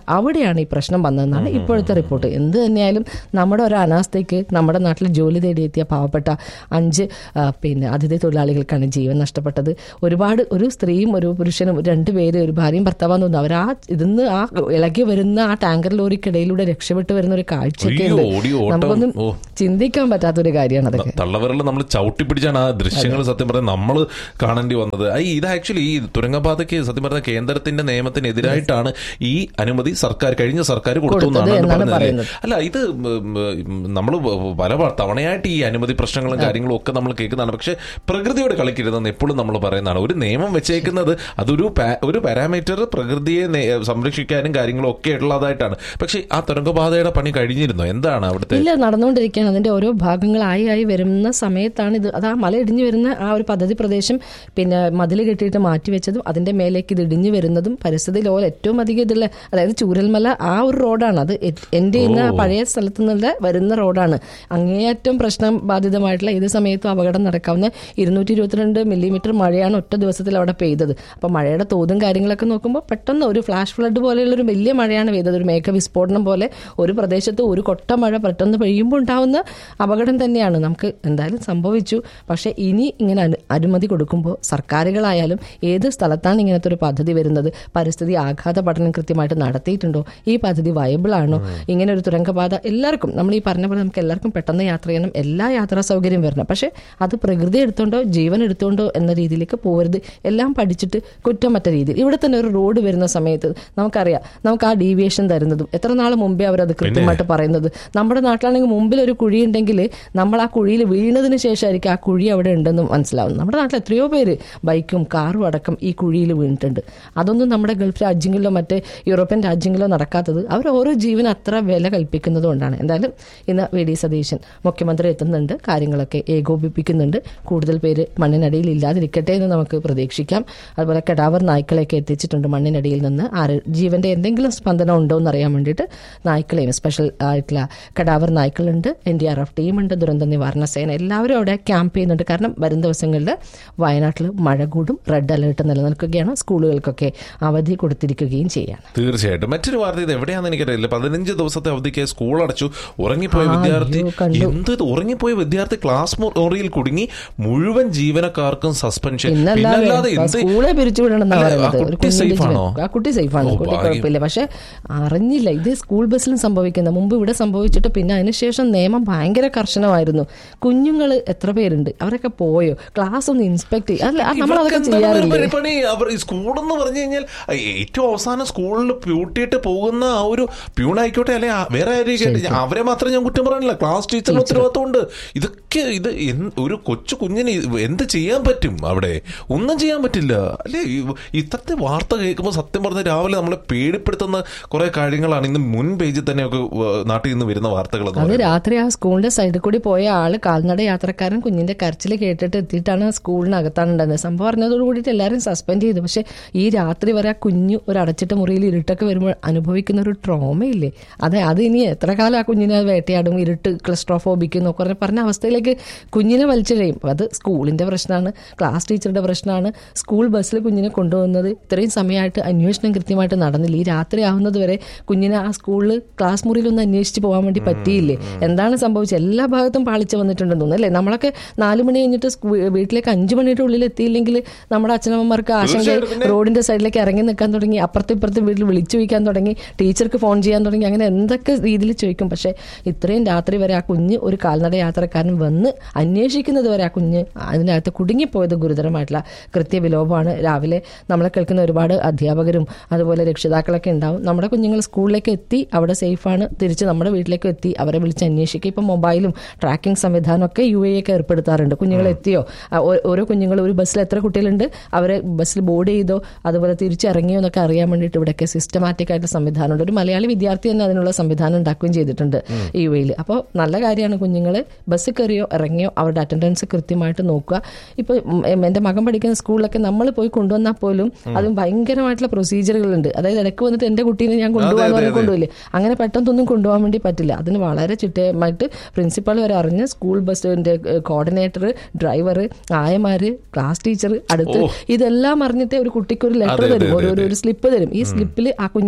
അവിടെയാണ് ഈ പ്രശ്നം വന്നതെന്നാണ് ഇപ്പോഴത്തെ റിപ്പോർട്ട് എന്ത് തന്നെയായാലും നമ്മുടെ ഒരു അനാസ്ഥയ്ക്ക് നമ്മുടെ നാട്ടിൽ ജോലി തേടിയെത്തിയ പാവപ്പെട്ട അഞ്ച് ആ, പിന്നെ അതിഥി തൊഴിലാളികൾക്കാണ് ജീവൻ നഷ്ടപ്പെട്ടത് ഒരുപാട് ഒരു സ്ത്രീയും ഒരു പുരുഷനും രണ്ട് പേര് ഒരു ഭാര്യയും ഭർത്താവാന്ന് തോന്നുന്നു അവർ ആ ഇതിന്ന് ആ ഇളകി വരുന്ന ആ ടാങ്കർ ലോറിക്കിടയിലൂടെ രക്ഷപ്പെട്ടു വരുന്ന ഒരു കാഴ്ചയൊക്കെ
അയ്യോ,
ഉണ്ട്
ഓടി ഓട്ടം.
നമുക്കൊന്നും
ഓ.
ചിന്തിക്കാൻ പറ്റാത്തൊരു കാര്യമാണ് അതൊക്കെ
തള്ളവിരൽ നമ്മൾ ചവിട്ടി പിടിച്ചാണ് ആ ദൃശ്യങ്ങൾ സത്യം പറഞ്ഞാൽ നമ്മൾ കാണേണ്ടി വന്നത് ആ, ഇത് ആക്ച്വലി ഈ തുരങ്കപാതയ്ക്ക് സത്യം പറഞ്ഞ കേന്ദ്രത്തിന്റെ നിയമത്തിനെതിരായിട്ടാണ് ഈ അനുമതി സർക്കാർ കഴിഞ്ഞ സർക്കാർ കൊടുത്തു
കൊടുത്തത്
എന്നാണ്
എന്നാണ്
പറഞ്ഞത്
പറയുന്നത്.
അല്ല ഇത് നമ്മൾ പല വ- തവണയായിട്ട് ഈ അനുമതി പ്രശ്നങ്ങളും കാര്യങ്ങളും ഒക്കെ നമ്മൾ കേൾക്കുന്നതാണ് പക്ഷെ പ്രകൃതിയോട് കളിക്കരുതെന്ന് എപ്പോഴും നമ്മൾ പറയുന്നതാണ് ഒരു നിയമം വെച്ചേക്കുന്നത് അതൊരു പാ- ഒരു പാരാമീറ്റർ പ്രകൃതിയെ നേ- സംരക്ഷിക്കാനും കാര്യങ്ങളും ഒക്കെ ഉള്ളതായിട്ടാണ് പക്ഷെ ആ തുരങ്കപാതയുടെ പണി കഴിഞ്ഞിരുന്നോ എന്താണ് അവിടുത്തെ
ഇല്ല നടന്നുകൊണ്ടിരിക്കുകയാണ് അതിന്റെ ഓരോ ഭാഗങ്ങളായി ആയി വരുന്ന സമയത്താണ് ഇത് അത് ആ മല ഇടിഞ്ഞു വരുന്ന ആ ഒരു പദ്ധതി പ്രദേശം പിന്നെ മതിൽ കെട്ടിയിട്ട് മാറ്റിവെച്ചതും അതിന്റെ മേലേക്ക് ഇത് ഇടിഞ്ഞു വരുന്നതും പരിസ്ഥിതി ലോല ഏറ്റവും അധികം ഇതിലെ അതായത് ചൂരൽമല ആ ഒരു റോഡാണ് അത് എൻ്റെ ചെയ്യുന്ന ആ പഴയ സ്ഥലത്ത് നിന്ന് വരുന്ന റോഡാണ് അങ്ങേയറ്റം പ്രശ്നം ബാധിതമായിട്ടുള്ള ഏത് സമയത്തും അപകടം നടക്കാവുന്ന ഇരുന്നൂറ്റി ഇരുപത്തിരണ്ട് മില്ലിമീറ്റർ മഴയാണ് ഒറ്റ ദിവസത്തിൽ അവിടെ പെയ്തത് അപ്പോൾ മഴയുടെ തോതും കാര്യങ്ങളൊക്കെ നോക്കുമ്പോൾ പെട്ടെന്ന് ഒരു ഫ്ലാഷ് ഫ്ലഡ് പോലെയുള്ള ഒരു വലിയ മഴയാണ് പെയ്തത് ഒരു മേഘവിസ്ഫോടനം പോലെ ഒരു പ്രദേശത്ത് ഒരു കൊട്ട മഴ പെട്ടെന്ന് പെയ്യുമ്പോൾ ഉണ്ടാവുന്ന അപകടം തന്നെയാണ് നമുക്ക് എന്തായാലും സംഭവിച്ചു പക്ഷേ ഇനി ഇങ്ങനെ അനു- അനുമതി കൊടുക്കുമ്പോൾ സർക്കാരുകളായാലും ഏത് സ്ഥലത്താണ് ഇങ്ങനത്തെ ഒരു പദ്ധതി വരുന്നത് പരിസ്ഥിതി ആഘാത പഠനം കൃത്യമായിട്ട് നടത്തിയിട്ടുണ്ടോ ഈ പദ്ധതി വയബിൾ ആണോ ഇങ്ങനെ ഒരു തുരങ്കപാത എല്ലാവർക്കും നമ്മൾ ഈ പറഞ്ഞ പോലെ നമുക്ക് എല്ലാവർക്കും പെട്ടെന്ന് യാത്ര ചെയ്യണം എല്ലാ യാത്രാ സൗകര്യം വരണം പക്ഷേ അത് പ്രകൃതി എടുത്തോണ്ടോ ജീവൻ എടുത്തോണ്ടോ എന്ന രീതിയിലേക്ക് പോകരുത് എല്ലാം പഠിച്ചിട്ട് കുറ്റമറ്റ രീതിയിൽ ഇവിടെ തന്നെ ഒരു റോഡ് വരുന്ന സമയത്ത് നമുക്കറിയാം നമുക്ക് ആ ഡീവിയേഷൻ തരുന്നതും എത്ര നാൾ മുമ്പേ അവരത് കൃത്യമായിട്ട് പറയുന്നത് നമ്മുടെ നാട്ടിലാണെങ്കിൽ മുമ്പിൽ ഒരു കുഴി ഉണ്ടെങ്കിൽ നമ്മൾ ആ കുഴിയിൽ വീണതിന് ശേഷമായിരിക്കും ആ കുഴി അവിടെ ഉണ്ടെന്ന് മനസ്സിലാവുന്നത് നമ്മുടെ നാട്ടിൽ എത്രയോ പേര് ബൈക്കും കാറും അടക്കം ഈ കുഴിയിൽ വീണിട്ടുണ്ട് അതൊന്നും നമ്മുടെ ഗൾഫ് രാജ്യങ്ങളിലോ മറ്റ് യൂറോപ്യൻ രാജ്യങ്ങളിലോ നടക്കാത്തത് അവർ ഓരോ ജീവൻ അത്ര വില കൽപ്പിക്കുന്നത് കൊണ്ടാണ് എന്തായാലും ഇന്ന് വി ഡി സതീശൻ മുഖ്യമന്ത്രി എത്തുന്നുണ്ട് കാര്യങ്ങളൊക്കെ ഏകോപിപ്പിക്കുന്നുണ്ട് കൂടുതൽ പേര് മണ്ണിനടിയിൽ ഇല്ലാതിരിക്കട്ടെ എന്ന് നമുക്ക് പ്രതീക്ഷിക്കാം അതുപോലെ കടാവർ നായ്ക്കളെയൊക്കെ എത്തിച്ചിട്ടുണ്ട് മണ്ണിനടിയിൽ നിന്ന് ആര് ജീവന്റെ എന്തെങ്കിലും സ്പന്ദനം ഉണ്ടോ എന്ന് അറിയാൻ വേണ്ടിയിട്ട് നായ്ക്കളെയും സ്പെഷ്യൽ ആയിട്ടുള്ള കടാവർ നായ്ക്കളുണ്ട് എൻ ഡി ആർ എഫ് ടീമുണ്ട് ദുരന്ത നിവാരണ സേന എല്ലാവരും അവിടെ ക്യാമ്പ് ചെയ്യുന്നുണ്ട് കാരണം വരും ദിവസങ്ങളിൽ വയനാട്ടിൽ മഴ കൂടും റെഡ് അലേർട്ട് നിലനിൽക്കുകയാണ് സ്കൂളുകൾക്കൊക്കെ അവധി കൊടുത്തിരിക്കുകയും ചെയ്യാണ്
തീർച്ചയായിട്ടും മറ്റൊരു വാർത്ത ഇത് എവിടെയാണെന്ന് എനിക്കറിയില്ല പതിനഞ്ച് ദിവസത്തെ അവധിക്ക് സ്കൂൾ അടച്ചു ഉറങ്ങിപ്പോയ
ആ,
വിദ്യാർത്ഥി
അയ്യോ, കണ്ടു.
എന്ത് ഇത്? ഉറങ്ങിപ്പോയ വിദ്യാർത്ഥി ക്ലാസ് മുറിയിൽ കുടുങ്ങി മുഴുവൻ ജീവനക്കാർക്കും സസ്പെൻഷൻ
പിന്നല്ലാതെ
പിന്നല്ലാതെ എന്ത്
സ്കൂളെ പിരിച്ചു വിടണമെന്നാ
അല്ല,
പറയുന്നത്
ആ
ഒരു
കുട്ടി
കുഞ്ഞിന്റെ
safe ആണോ?
ജീവൻ. ആ കുട്ടി സേഫ് ആണ്
ഓ,
കുട്ടി
ഭാഗ്യം.
കുഴപ്പമില്ല പക്ഷെ അറിഞ്ഞില്ല ഇത് സ്കൂൾ ബസ്സിലും സംഭവിക്കുന്ന മുമ്പ് ഇവിടെ സംഭവിച്ചിട്ട് പിന്നെ അതിനുശേഷം നിയമം ഭയങ്കര കർശനമായിരുന്നു കുഞ്ഞുങ്ങൾ എത്ര പേരുണ്ട് അവരൊക്കെ പോയോ ക്ലാസ് ഒന്ന് ഇൻസ്പെക്ട് ചെയ്യും അല്ല നമ്മൾ
ഇവർക്ക്
അതൊക്കെ
എന്താണ്
ചെയ്യാറില്ലേ
ഒരു പണി അവർ ഈ സ്കൂളെന്ന് പറഞ്ഞു കഴിഞ്ഞാൽ ഏറ്റവും അവസാനം സ്കൂളിൽ പ്യൂട്ടിയിട്ട് പോകുന്ന ആ ഒരു പ്യൂണായിക്കോട്ടെ അല്ലെ ആ- വേറെ ആരെയും അവരെ മാത്രം ഞാൻ കുറ്റം പറയണില്ല ക്ലാസ് ടീച്ചറിന് ഉത്തരവാദിത്തമുണ്ട് ഇതൊക്കെ ഇത് എന്ത് ഒരു കൊച്ചു കുഞ്ഞിന് എന്ത് ചെയ്യാൻ പറ്റും അവിടെ ഒന്നും ചെയ്യാൻ പറ്റില്ല അല്ലേ ഈ- ഇത്തരത്തെ വാർത്ത കേൾക്കുമ്പോൾ സത്യം പറഞ്ഞ രാവിലെ നമ്മളെ പേടിപ്പെടുത്തുന്ന കുറെ കാര്യങ്ങളാണ് ഇന്ന് മുൻ പേജിൽ തന്നെയൊക്കെ ഏഹ്, നാട്ടിൽ നിന്ന് വരുന്ന വാർത്തകൾ എന്ന്
അത്
പറയുന്നത്.
രാത്രി ആ സ്കൂളിന്റെ സൈഡിൽ കൂടി പോയ ആള് കാൽനട യാത്രക്കാരൻ കുഞ്ഞിന്റെ കരച്ചിൽ കേട്ടിട്ട് എത്തിയിട്ടാണ് സ്കൂളിനകത്താണ് ഉണ്ടായിരുന്നത് സംഭവം അറിഞ്ഞതോട് കൂടിയിട്ട് എല്ലാവരും സസ്പെൻഡ് ചെയ്തു പക്ഷെ ഈ രാത്രി വരെ ആ കുഞ്ഞു ഒരു അടച്ചിട്ട മുറിയിൽ ഇരുട്ടൊക്കെ വരുമ്പോൾ അനുഭവിക്കുന്ന ഒരു ട്രോമയില്ലേ അതെ അത് ഇനി എത്ര കാലം ആ കുഞ്ഞിനെ വേട്ടയാടും ഇരുട്ട് ക്ലസ്ട്രോഫോബിക്കും എന്നൊക്കെ പറഞ്ഞ പറഞ്ഞ അവസ്ഥയിലേക്ക് കുഞ്ഞിനെ വലിച്ചെറിയും അത് സ്കൂളിന്റെ പ്രശ്നമാണ് ക്ലാസ് ടീച്ചറുടെ പ്രശ്നമാണ് സ്കൂൾ ബസ്സിൽ കുഞ്ഞിനെ കൊണ്ടുപോകുന്നത് ഇത്രയും സമയമായിട്ട് അന്വേഷണം കൃത്യമായിട്ട് നടന്നില്ല ഈ രാത്രി ആവുന്നത് വരെ കുഞ്ഞിനെ ആ സ്കൂളിൽ ക്ലാസ് മുറിയിൽ ഒന്ന് അന്വേഷിച്ച് പോകാൻ വേണ്ടി പറ്റിയില്ലേ എന്താണ് സംഭവിച്ചത് എല്ലാ ഭാഗത്തും പാളിച്ച വന്നിട്ടുണ്ടെന്ന് തോന്നുന്നു അല്ലേ നമ്മളൊക്കെ നാല് മണി കഴിഞ്ഞിട്ട് സ്കൂ- വീട്ടിലേക്ക് അഞ്ചു മണിയുടെ ഉള്ളിൽ എത്തിയില്ലെങ്കിൽ നമ്മുടെ അച്ഛനമ്മമാർക്ക് ആശങ്ക റോഡിന്റെ സൈഡിലേക്ക് ഇറങ്ങി നിൽക്കാൻ തുടങ്ങി അപ്പുറത്തും ഇപ്പുറത്തും വീട്ടിൽ വിളിച്ചു ചോദിക്കാൻ തുടങ്ങി ടീച്ചർക്ക് ഫോൺ ചെയ്യാൻ തുടങ്ങി അങ്ങനെ എന്തൊക്കെ രീതിയിൽ ചോദിക്കും പക്ഷേ ഇത്രയും രാത്രി വരെ ആ കുഞ്ഞ് ഒരു കാൽനട യാത്രക്കാരൻ വന്ന് അന്വേഷിക്കുന്നത് വരെ ആ കുഞ്ഞ് അതിനകത്ത് കുടുങ്ങിപ്പോയത് ഗുരുതരമായിട്ടുള്ള കൃത്യവിലോപമാണ് രാവിലെ നമ്മളെ കേൾക്കുന്ന ഒരുപാട് അധ്യാപകരും അതുപോലെ രക്ഷിതാക്കളൊക്കെ ഉണ്ടാവും നമ്മുടെ കുഞ്ഞുങ്ങൾ സ്കൂളിലേക്ക് എത്തി അവിടെ സേഫാണ് തിരിച്ച് നമ്മുടെ വീട്ടിലേക്ക് എത്തി അവരെ വിളിച്ച് അന്വേഷിക്കുക ഇപ്പം മൊബൈലും ട്രാക്കിംഗ് സംവിധാനമൊക്കെ യു എ ഒക്കെ ഏർപ്പെടുത്താറുണ്ട് കുഞ്ഞുങ്ങൾ എത്തിയോ ആ, ഓ- ഓരോ കുഞ്ഞുങ്ങൾ ഒരു ബസ്സിൽ എത്ര കുട്ടികളുണ്ട് അവരെ ബസ്സിൽ ബോർഡ് ചെയ്തോ അതുപോലെ തിരിച്ചിറങ്ങിയോ എന്നൊക്കെ അറിയാൻ വേണ്ടിയിട്ട് ഇവിടെയൊക്കെ സിസ്റ്റമാറ്റിക് ആയിട്ട് സംവിധാനമുണ്ട് ഒരു മലയാളി വിദ്യാർത്ഥി തന്നെ അതിനുള്ള സംവിധാനം ഉണ്ടാക്കുകയും ചെയ്തിട്ടുണ്ട് യു എയിൽ അപ്പോൾ നല്ല കാര്യമാണ് കുഞ്ഞുങ്ങൾ ബസ്സിൽ കയറിയോ ഇറങ്ങിയോ അവരുടെ അറ്റൻഡൻസ് കൃത്യമായിട്ട് നോക്കുക ഇപ്പോൾ എൻ്റെ മകൻ പഠിക്കുന്ന സ്കൂളിലൊക്കെ നമ്മൾ പോയി കൊണ്ടുവന്നാൽ പോലും അതും ഭയങ്കരമായിട്ടുള്ള പ്രൊസീജിയറുകളുണ്ട് അതായത് ഇടയ്ക്ക് വന്നിട്ട് എൻ്റെ കുട്ടീനെ ഞാൻ കൊണ്ടുപോകാന്ന് പറഞ്ഞ് കൊണ്ടുപോയില്ലേ അങ്ങനെ പെട്ടെന്നൊന്നും കൊണ്ടുപോകാൻ വേണ്ടി പറ്റില്ല അതിന് വളരെ ചിട്ടയമായിട്ട് പ്രിൻസിപ്പൾ വരെ അറിഞ്ഞ് സ്കൂൾ ബസ്സിന്റെ കോർഡിനേറ്റർ ഡ്രൈവർ ആയമാര് ക്ലാസ് ടീച്ചർ അടുത്ത് ഇതെല്ലാം അറിഞ്ഞിട്ട് ഒരു കുട്ടിക്ക് ഒരു ലെറ്റർ
അതെ,
തരും
അതെ,
ഒരു ഒരു- ഒരു സ്ലിപ്പ് തരും ഈ സ്ലിപ്പിൽ ആ കുഞ്ഞ് പുറത്തേക്ക്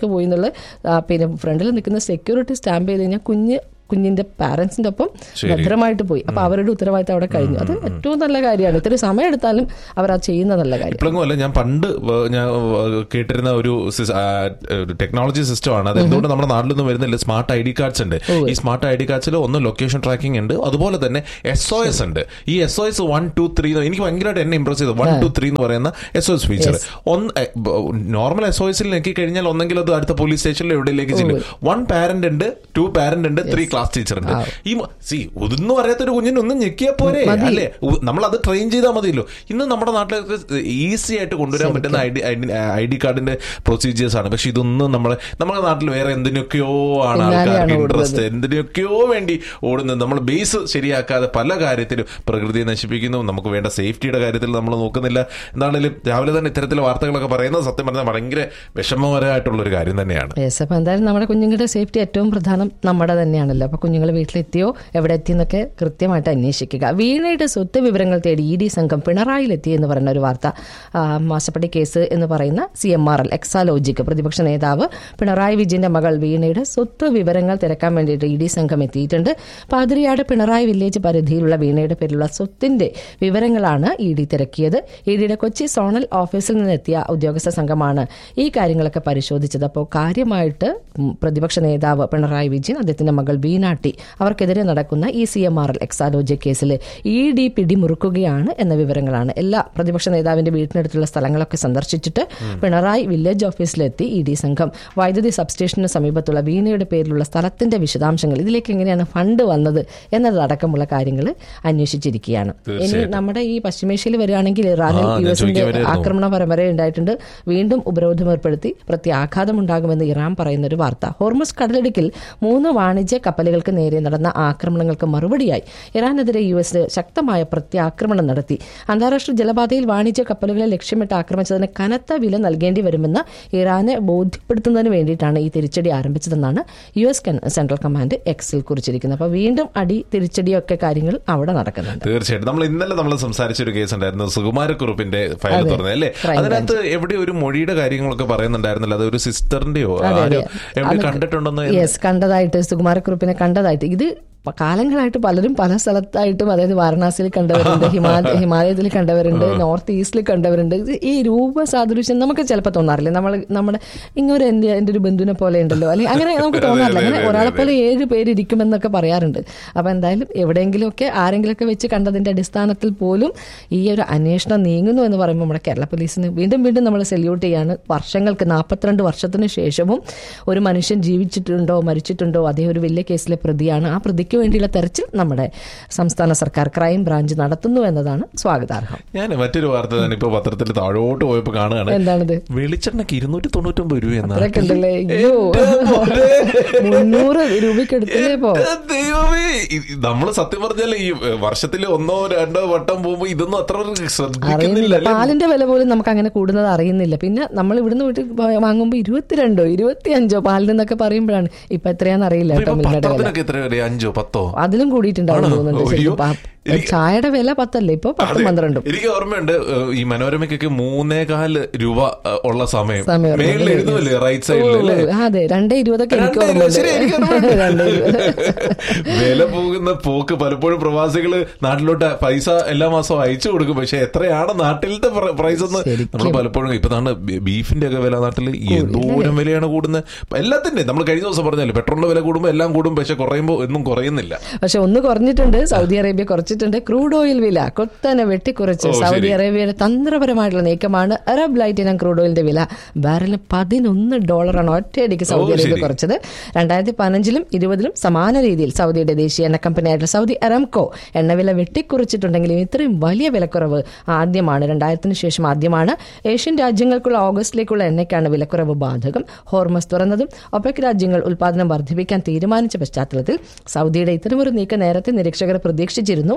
പുറത്തേക്ക് പോയി എന്നുള്ള ആ, പിന്നെ ഫ്രണ്ടിൽ നിൽക്കുന്ന സെക്യൂരിറ്റി സ്റ്റാമ്പ് ചെയ്ത് കഴിഞ്ഞാൽ കുഞ്ഞ് കുഞ്ഞിന്റെ പാരന്റ്സിന്റെ ഒപ്പം
ശരി.
ഭദ്രമായിട്ട് പോയി അപ്പൊ അവരുടെ ഉത്തരവാദിത്തം അവിടെ കഴിഞ്ഞു അത് ഏറ്റവും നല്ല കാര്യമാണ് ഇത്തിരി സമയം എടുത്താലും അവർ അത് ചെയ്യുന്ന നല്ല കാര്യം
ഇപ്പോഴെങ്കിലും അല്ല ഞാൻ പണ്ട് വ- ഞാൻ വ- കേട്ടിരുന്ന ഒരു സിസ്- ആ, ഒരു ടെക്നോളജി സിസ്റ്റം ആണ് അത് എന്തുകൊണ്ട് നമ്മുടെ നാട്ടിലൊന്നും വരുന്നില്ല സ്മാർട്ട് ഐ ഡി കാർഡ്സ് ഉണ്ട് ഈ സ്മാർട്ട് ഐ ഡി കാർഡ്സിൽ ഒന്ന് ലൊക്കേഷൻ ട്രാക്കിംഗ് ഉണ്ട് അതുപോലെ തന്നെ എസ് ഒ എസ് ഉണ്ട് ഈ S O S one two three എനിക്ക് ഭയങ്കരമായിട്ട് എന്നെ ഇംപ്രസ് ചെയ്തു വൺ ടു ത്രീ എന്ന് പറയുന്ന എസ് ഒ എസ് ഫീച്ചർ ഒന്ന് നോർമൽ എസ് ഒ എസിൽ നോക്കി കഴിഞ്ഞാൽ ഒന്നെങ്കിൽ അത് അടുത്ത പോലീസ് സ്റ്റേഷനിൽ എവിടെയിലേക്ക് ചെല്ലും വൺ പാരന്റ് ഉണ്ട് ടു പാരന്റ് ഉണ്ട് ത്രീ ക്ലാസ് ടീച്ചർ ഉണ്ട് ഈ സി ഒന്നും അറിയാത്ത ഒരു കുഞ്ഞിനെ ഒന്നും ഞെക്കിയാൽ പോരെ അല്ലേ നമ്മൾ അത് ട്രെയിൻ ചെയ്താൽ മതിയല്ലോ ഇന്ന് നമ്മുടെ നാട്ടിലേക്ക് ഈസി ആയിട്ട് കൊണ്ടുവരാൻ പറ്റുന്ന ഐ ഡി ഐ ഡി കാർഡിന്റെ പ്രൊസീജിയേഴ്സ് ആണ് പക്ഷെ ഇതൊന്നും നമ്മളെ നമ്മുടെ നാട്ടിൽ വേറെ എന്തിനൊക്കെയോ ആണ്
പിന്നാലെയാണ്
ആൾക്കാർക്ക്
ഓടുന്നത്.
ഇൻട്രസ്റ്റ് എന്തിനൊക്കെയോ വേണ്ടി ഓടുന്നത് നമ്മൾ ബേസ് ശരിയാക്കാതെ പല കാര്യത്തിലും പ്രകൃതിയെ നശിപ്പിക്കുന്നു നമുക്ക് വേണ്ട സേഫ്റ്റിയുടെ കാര്യത്തിൽ നമ്മൾ നോക്കുന്നില്ല എന്താണെങ്കിലും രാവിലെ തന്നെ ഇത്തരത്തിലുള്ള വാർത്തകളൊക്കെ പറയുന്നത് സത്യം പറഞ്ഞാൽ ഭയങ്കര വിഷമകരമായിട്ടുള്ള ഒരു കാര്യം തന്നെയാണ്
യെസ് അപ്പോൾ എന്തായാലും നമ്മുടെ കുഞ്ഞുങ്ങളുടെ സേഫ്റ്റി ഏറ്റവും പ്രധാനം നമ്മുടെ തന്നെയാണല്ലോ അപ്പോൾ കുഞ്ഞുങ്ങൾ വീട്ടിലെത്തിയോ എവിടെ എത്തിയെന്നൊക്കെ കൃത്യമായിട്ട് അന്വേഷിക്കുക വീണയുടെ സ്വത്ത് വിവരങ്ങൾ തേടി ഇ ഡി സംഘം പിണറായിലെത്തി എന്ന് പറയുന്ന ഒരു വാർത്ത ആ, മാസപ്പടി കേസ് എന്ന് പറയുന്ന C M R L Exalogic പ്രതിപക്ഷ നേതാവ് പിണറായി വിജയന്റെ മകൾ വീണയുടെ സ്വത്ത് വിവരങ്ങൾ തിരക്കാൻ വേണ്ടിയിട്ട് ഇ ഡി സംഘം എത്തിയിട്ടുണ്ട് പാതിരിയാട് പിണറായി വില്ലേജ് പരിധിയിലുള്ള വീണയുടെ പേരിലുള്ള സ്വത്തിന്റെ വിവരങ്ങളാണ് ഇ ഡി തിരക്കിയത് ഇ ഡിയുടെ കൊച്ചി സോണൽ ഓഫീസിൽ നിന്നെത്തിയ ഉദ്യോഗസ്ഥ സംഘമാണ് ഈ കാര്യങ്ങളൊക്കെ പരിശോധിച്ചത് അപ്പോൾ കാര്യമായിട്ട് ഉം, പ്രതിപക്ഷ നേതാവ് പിണറായി വിജയൻ അദ്ദേഹത്തിന്റെ മകൾ ബീനാട്ടി അവർക്കെതിരെ നടക്കുന്ന ഈ C M R L Exalogic കേസിൽ ഇ ഡി പിടിമുറുക്കുകയാണ് എന്ന വിവരങ്ങളാണ് എല്ലാ പ്രതിപക്ഷ നേതാവിന്റെ വീട്ടിനടുത്തുള്ള സ്ഥലങ്ങളൊക്കെ സന്ദർശിച്ചിട്ട് പിണറായി വില്ലേജ് ഓഫീസിലെത്തി ഇ ഡി സംഘം വൈദ്യുതി സബ്സ്റ്റേഷന് സമീപത്തുള്ള വീണയുടെ പേരിലുള്ള സ്ഥലത്തിന്റെ വിശദാംശങ്ങൾ ഇതിലേക്ക് എങ്ങനെയാണ് ഫണ്ട് വന്നത് എന്നതടക്കമുള്ള കാര്യങ്ങൾ അന്വേഷിച്ചിരിക്കുകയാണ് ഇനി നമ്മുടെ ഈ പശ്ചിമേഷ്യയിൽ വരികയാണെങ്കിൽ ഇറാനിൽ
ആ, ഞാൻ
യു എസിന്റെ
ചോദിക്കാൻ
ആക്രമണ പരമ്പര ഉണ്ടായിട്ടുണ്ട് വീണ്ടും ഉപരോധം ഏർപ്പെടുത്തി പ്രത്യാഘാതമുണ്ടാകുമെന്ന് ഇറാൻ പറയുന്ന ഒരു വാർത്ത ഹോർമസ് കടലിടുക്കിൽ മൂന്ന് വാണിജ്യ കപ്പലുകൾക്ക് നേരെ നടന്ന ആക്രമണങ്ങൾക്ക് മറുപടിയായി ഇറാനെതിരെ യു എസ് ശക്തമായ പ്രത്യാക്രമണം നടത്തി അന്താരാഷ്ട്ര ജലപാതയിൽ വാണിജ്യ കപ്പലുകളെ ലക്ഷ്യമിട്ട് ആക്രമിച്ചതിന് കനത്ത വില നൽകേണ്ടി വരുമെന്ന് ഇറാനെ ബോധ്യപ്പെടുത്തുന്നതിന് വേണ്ടിയിട്ടാണ് ഈ തിരിച്ചടി ആരംഭിച്ചതെന്നാണ് യു എസ് കൻ- സെൻട്രൽ കമാൻഡ് എക്സിൽ കുറിച്ചിരിക്കുന്നത് അപ്പോൾ വീണ്ടും അടി തിരിച്ചടിയൊക്കെ കാര്യങ്ങൾ അവിടെ നടക്കുന്നുണ്ട്
തീർച്ചയായിട്ടും നമ്മൾ ഇന്നലെ നമ്മൾ സംസാരിച്ച ഒരു കേസ് ഉണ്ടായിരുന്നു സുകുമാരക്കുറുപ്പിന്റെ ഫയൽ
അതെ.
തുറന്നത് അല്ലേ
Crime
അതിനകത്ത് എവിടെ ഒരു മൊഴിയുടെ കാര്യങ്ങളൊക്കെ പറയുന്നുണ്ടായിരുന്നല്ലോ അത് ഒരു സിസ്റ്ററിന്റെയോ
അതെ, അതെ.
ആരും എവിടെ കണ്ടിട്ടുണ്ടെന്ന്
യെസ് കണ്ടതായിട്ട് സുകുമാരക്കുറുപ്പിനെ കണ്ടതായിട്ട് ഇത് പ- കാലങ്ങളായിട്ട് പലരും പല സ്ഥലത്തായിട്ടും അതായത് വാരണാസിയിൽ കണ്ടവരുണ്ട് ഹിമാലയ ഹിമാലയത്തിൽ കണ്ടവരുണ്ട് നോർത്ത് ഈസ്റ്റിൽ കണ്ടവരുണ്ട് ഇത് ഈ രൂപ സാദൃശ്യം നമുക്ക് ചിലപ്പോൾ തോന്നാറില്ല നമ്മൾ നമ്മുടെ ഇങ്ങൊരു എൻ്റെ എൻ്റെ ഒരു ബന്ധുവിനെ പോലെ ഉണ്ടല്ലോ അല്ലെങ്കിൽ അങ്ങനെ നമുക്ക് തോന്നാറില്ല അങ്ങനെ ഒരാളെ പോലെ ഏഴ് പേര് ഇരിക്കുമെന്നൊക്കെ പറയാറുണ്ട് അപ്പോൾ എന്തായാലും എവിടെയെങ്കിലുമൊക്കെ ആരെങ്കിലുമൊക്കെ വെച്ച് കണ്ടതിൻ്റെ അടിസ്ഥാനത്തിൽ പോലും ഈ ഒരു അന്വേഷണം നീങ്ങുന്നു എന്ന് പറയുമ്പോൾ നമ്മുടെ കേരള പോലീസിന് വീണ്ടും വീണ്ടും നമ്മൾ സല്യൂട്ട് ചെയ്യാണ് വർഷങ്ങൾക്ക് നാൽപ്പത്തിരണ്ട് വർഷത്തിന് ശേഷവും ഒരു മനുഷ്യൻ ജീവിച്ചിട്ടുണ്ടോ മരിച്ചിട്ടുണ്ടോ അതേ ഒരു വലിയ കേസിലെ പ്രതിയാണ് ആ പ്രതിക്ക് വേണ്ടിയുള്ള തെരച്ചിൽ നമ്മുടെ സംസ്ഥാന സർക്കാർ ക്രൈം ബ്രാഞ്ച് നടത്തുന്നു എന്നതാണ് സ്വാഗതാർഹം
ഞാൻ മറ്റൊരു വാർത്ത തന്നെ ഇപ്പൊ പത്രത്തിൽ താഴോട്ട് പോയപ്പോ കാണുകയാണ്
എന്താണിത്
വെളിച്ചെണ്ണക്ക് ഇരുന്നൂറ്റി തൊണ്ണൂറ്റൊമ്പത് രൂപ
അത്രയൊക്കെ ഉണ്ടല്ലേ അയ്യോ മുന്നൂറ് രൂപയ്ക്ക് എടുത്തില്ലേ ഇപ്പോ
ദൈവമേ നമ്മൾ സത്യം പറഞ്ഞാൽ ഈ വർഷത്തിൽ ഒന്നോ രണ്ടോ വട്ടം പോകുമ്പോ ഇതൊന്നും അത്ര ശ്രദ്ധിക്കുന്നില്ല
അറിയുന്നില്ല
അല്ലേ?
പാലിന്റെ വില പോലും നമുക്ക് അങ്ങനെ കൂടുന്നത് അറിയുന്നില്ല പിന്നെ നമ്മൾ ഇവിടുന്ന് വീട്ടിൽ വാങ്ങുമ്പോൾ ഇരുപത്തിരണ്ടോ ഇരുപത്തിയഞ്ചോ പാലിനെന്നൊക്കെ പറയുമ്പോഴാണ് ഇപ്പൊ എത്രയാണെന്ന് അറിയില്ല
അപ്പൊ
കേട്ടോ
ഇപ്പൊ
മിൽമയുടെ വില
പത്രത്തിനൊക്കെ എത്ര വില അഞ്ചോ പത്തോ
അതിലും കൂടിയിട്ടുണ്ടാവും
ആണോ?
തോന്നുന്നുണ്ട്
അയ്യോ.
ശരിക്കും. പാ-
എനിക്ക്
ചായയുടെ വില പത്തല്ലേ ഇപ്പൊ പത്തും
അതെ.
പന്ത്രണ്ടും
എനിക്ക് ഓർമ്മയുണ്ട് ഏഹ്, ഈ മനോരമയ്ക്കൊക്കെ മൂന്നേകാല് രൂപ ഏഹ്, ഉള്ള സമയം
സമയം
മേളിൽ എഴുതുമല്ലേ റൈറ്റ് സൈഡിൽ അല്ലേ
ഓ, അതെ രണ്ടേ ഇരുപതൊക്കെ എനിക്ക്
രണ്ടേ ഇരുപത്,
ഓർമ്മയുണ്ട്
ശരി, എനിക്ക് ഓർമ്മയുണ്ട്.
രണ്ടേ ഇരുപത്
വില പോകുന്ന പോക്ക് പലപ്പോഴും പ്രവാസികള് നാട്ടിലോട്ട് പൈസ എല്ലാ മാസവും അയച്ചു കൊടുക്കും പക്ഷെ എത്രയാണ് നാട്ടിലത്തെ പ്ര- പ്രൈസ് എന്ന്
ശരിക്കും.
നമ്മൾ പലപ്പോഴും ഇപ്പൊ നാണ് ബീഫിന്റെ ഒക്കെ വില നാട്ടിൽ എന്തോരം വിലയാണ് കൂടുന്നത് എല്ലാത്തിന്റെ നമ്മൾ കഴിഞ്ഞ ദിവസം പറഞ്ഞാലും പെട്രോളിന്റെ വില കൂടുമ്പോൾ എല്ലാം കൂടും പക്ഷെ കുറയുമ്പോൾ ഒന്നും കുറയുന്നില്ല
പക്ഷെ ഒന്ന് കുറഞ്ഞിട്ടുണ്ട് സൗദി അറേബ്യ കുറച്ചിട്ടുണ്ട് ക്രൂഡ് ഓയിൽ വില കുത്തനെ വെട്ടിക്കുറച്ച്
ഓ, ശരി.
സൗദി അറേബ്യയുടെ തന്ത്രപരമായിട്ടുള്ള നീക്കമാണ് അറബ് ലൈറ്റ് ഇനം ക്രൂഡ് ഓയിലിന്റെ വില ബാരലിന് പതിനൊന്ന് ഡോളറാണ് ഒറ്റയടിക്ക് സൗദി
ഓ,
അറേബ്യ
ശരി.
കുറച്ചത് രണ്ടായിരത്തി പതിനഞ്ചിലും ഇരുപതിലും സമാന രീതിയിൽ സൗദിയുടെ ദേശീയ എണ്ണ കമ്പനിയായിട്ടുള്ള സൗദി അറംകോ എണ്ണവില വെട്ടിക്കുറിച്ചിട്ടുണ്ടെങ്കിലും ഇത്രയും വലിയ വിലക്കുറവ് ആദ്യമാണ് രണ്ടായിരത്തിന് ശേഷം ആദ്യമാണ് ഏഷ്യൻ രാജ്യങ്ങൾക്കുള്ള ഓഗസ്റ്റിലേക്കുള്ള എണ്ണയ്ക്കാണ് വിലക്കുറവ് ബാധകം ഹോർമസ് തുറന്നതും ഒപെക് രാജ്യങ്ങൾ ഉൽപാദനം വർദ്ധിപ്പിക്കാൻ തീരുമാനിച്ച പശ്ചാത്തലത്തിൽ സൗദിയുടെ ഇത്തരമൊരു നീക്കം നേരത്തെ നിരീക്ഷകർ പ്രതീക്ഷിച്ചിരുന്നു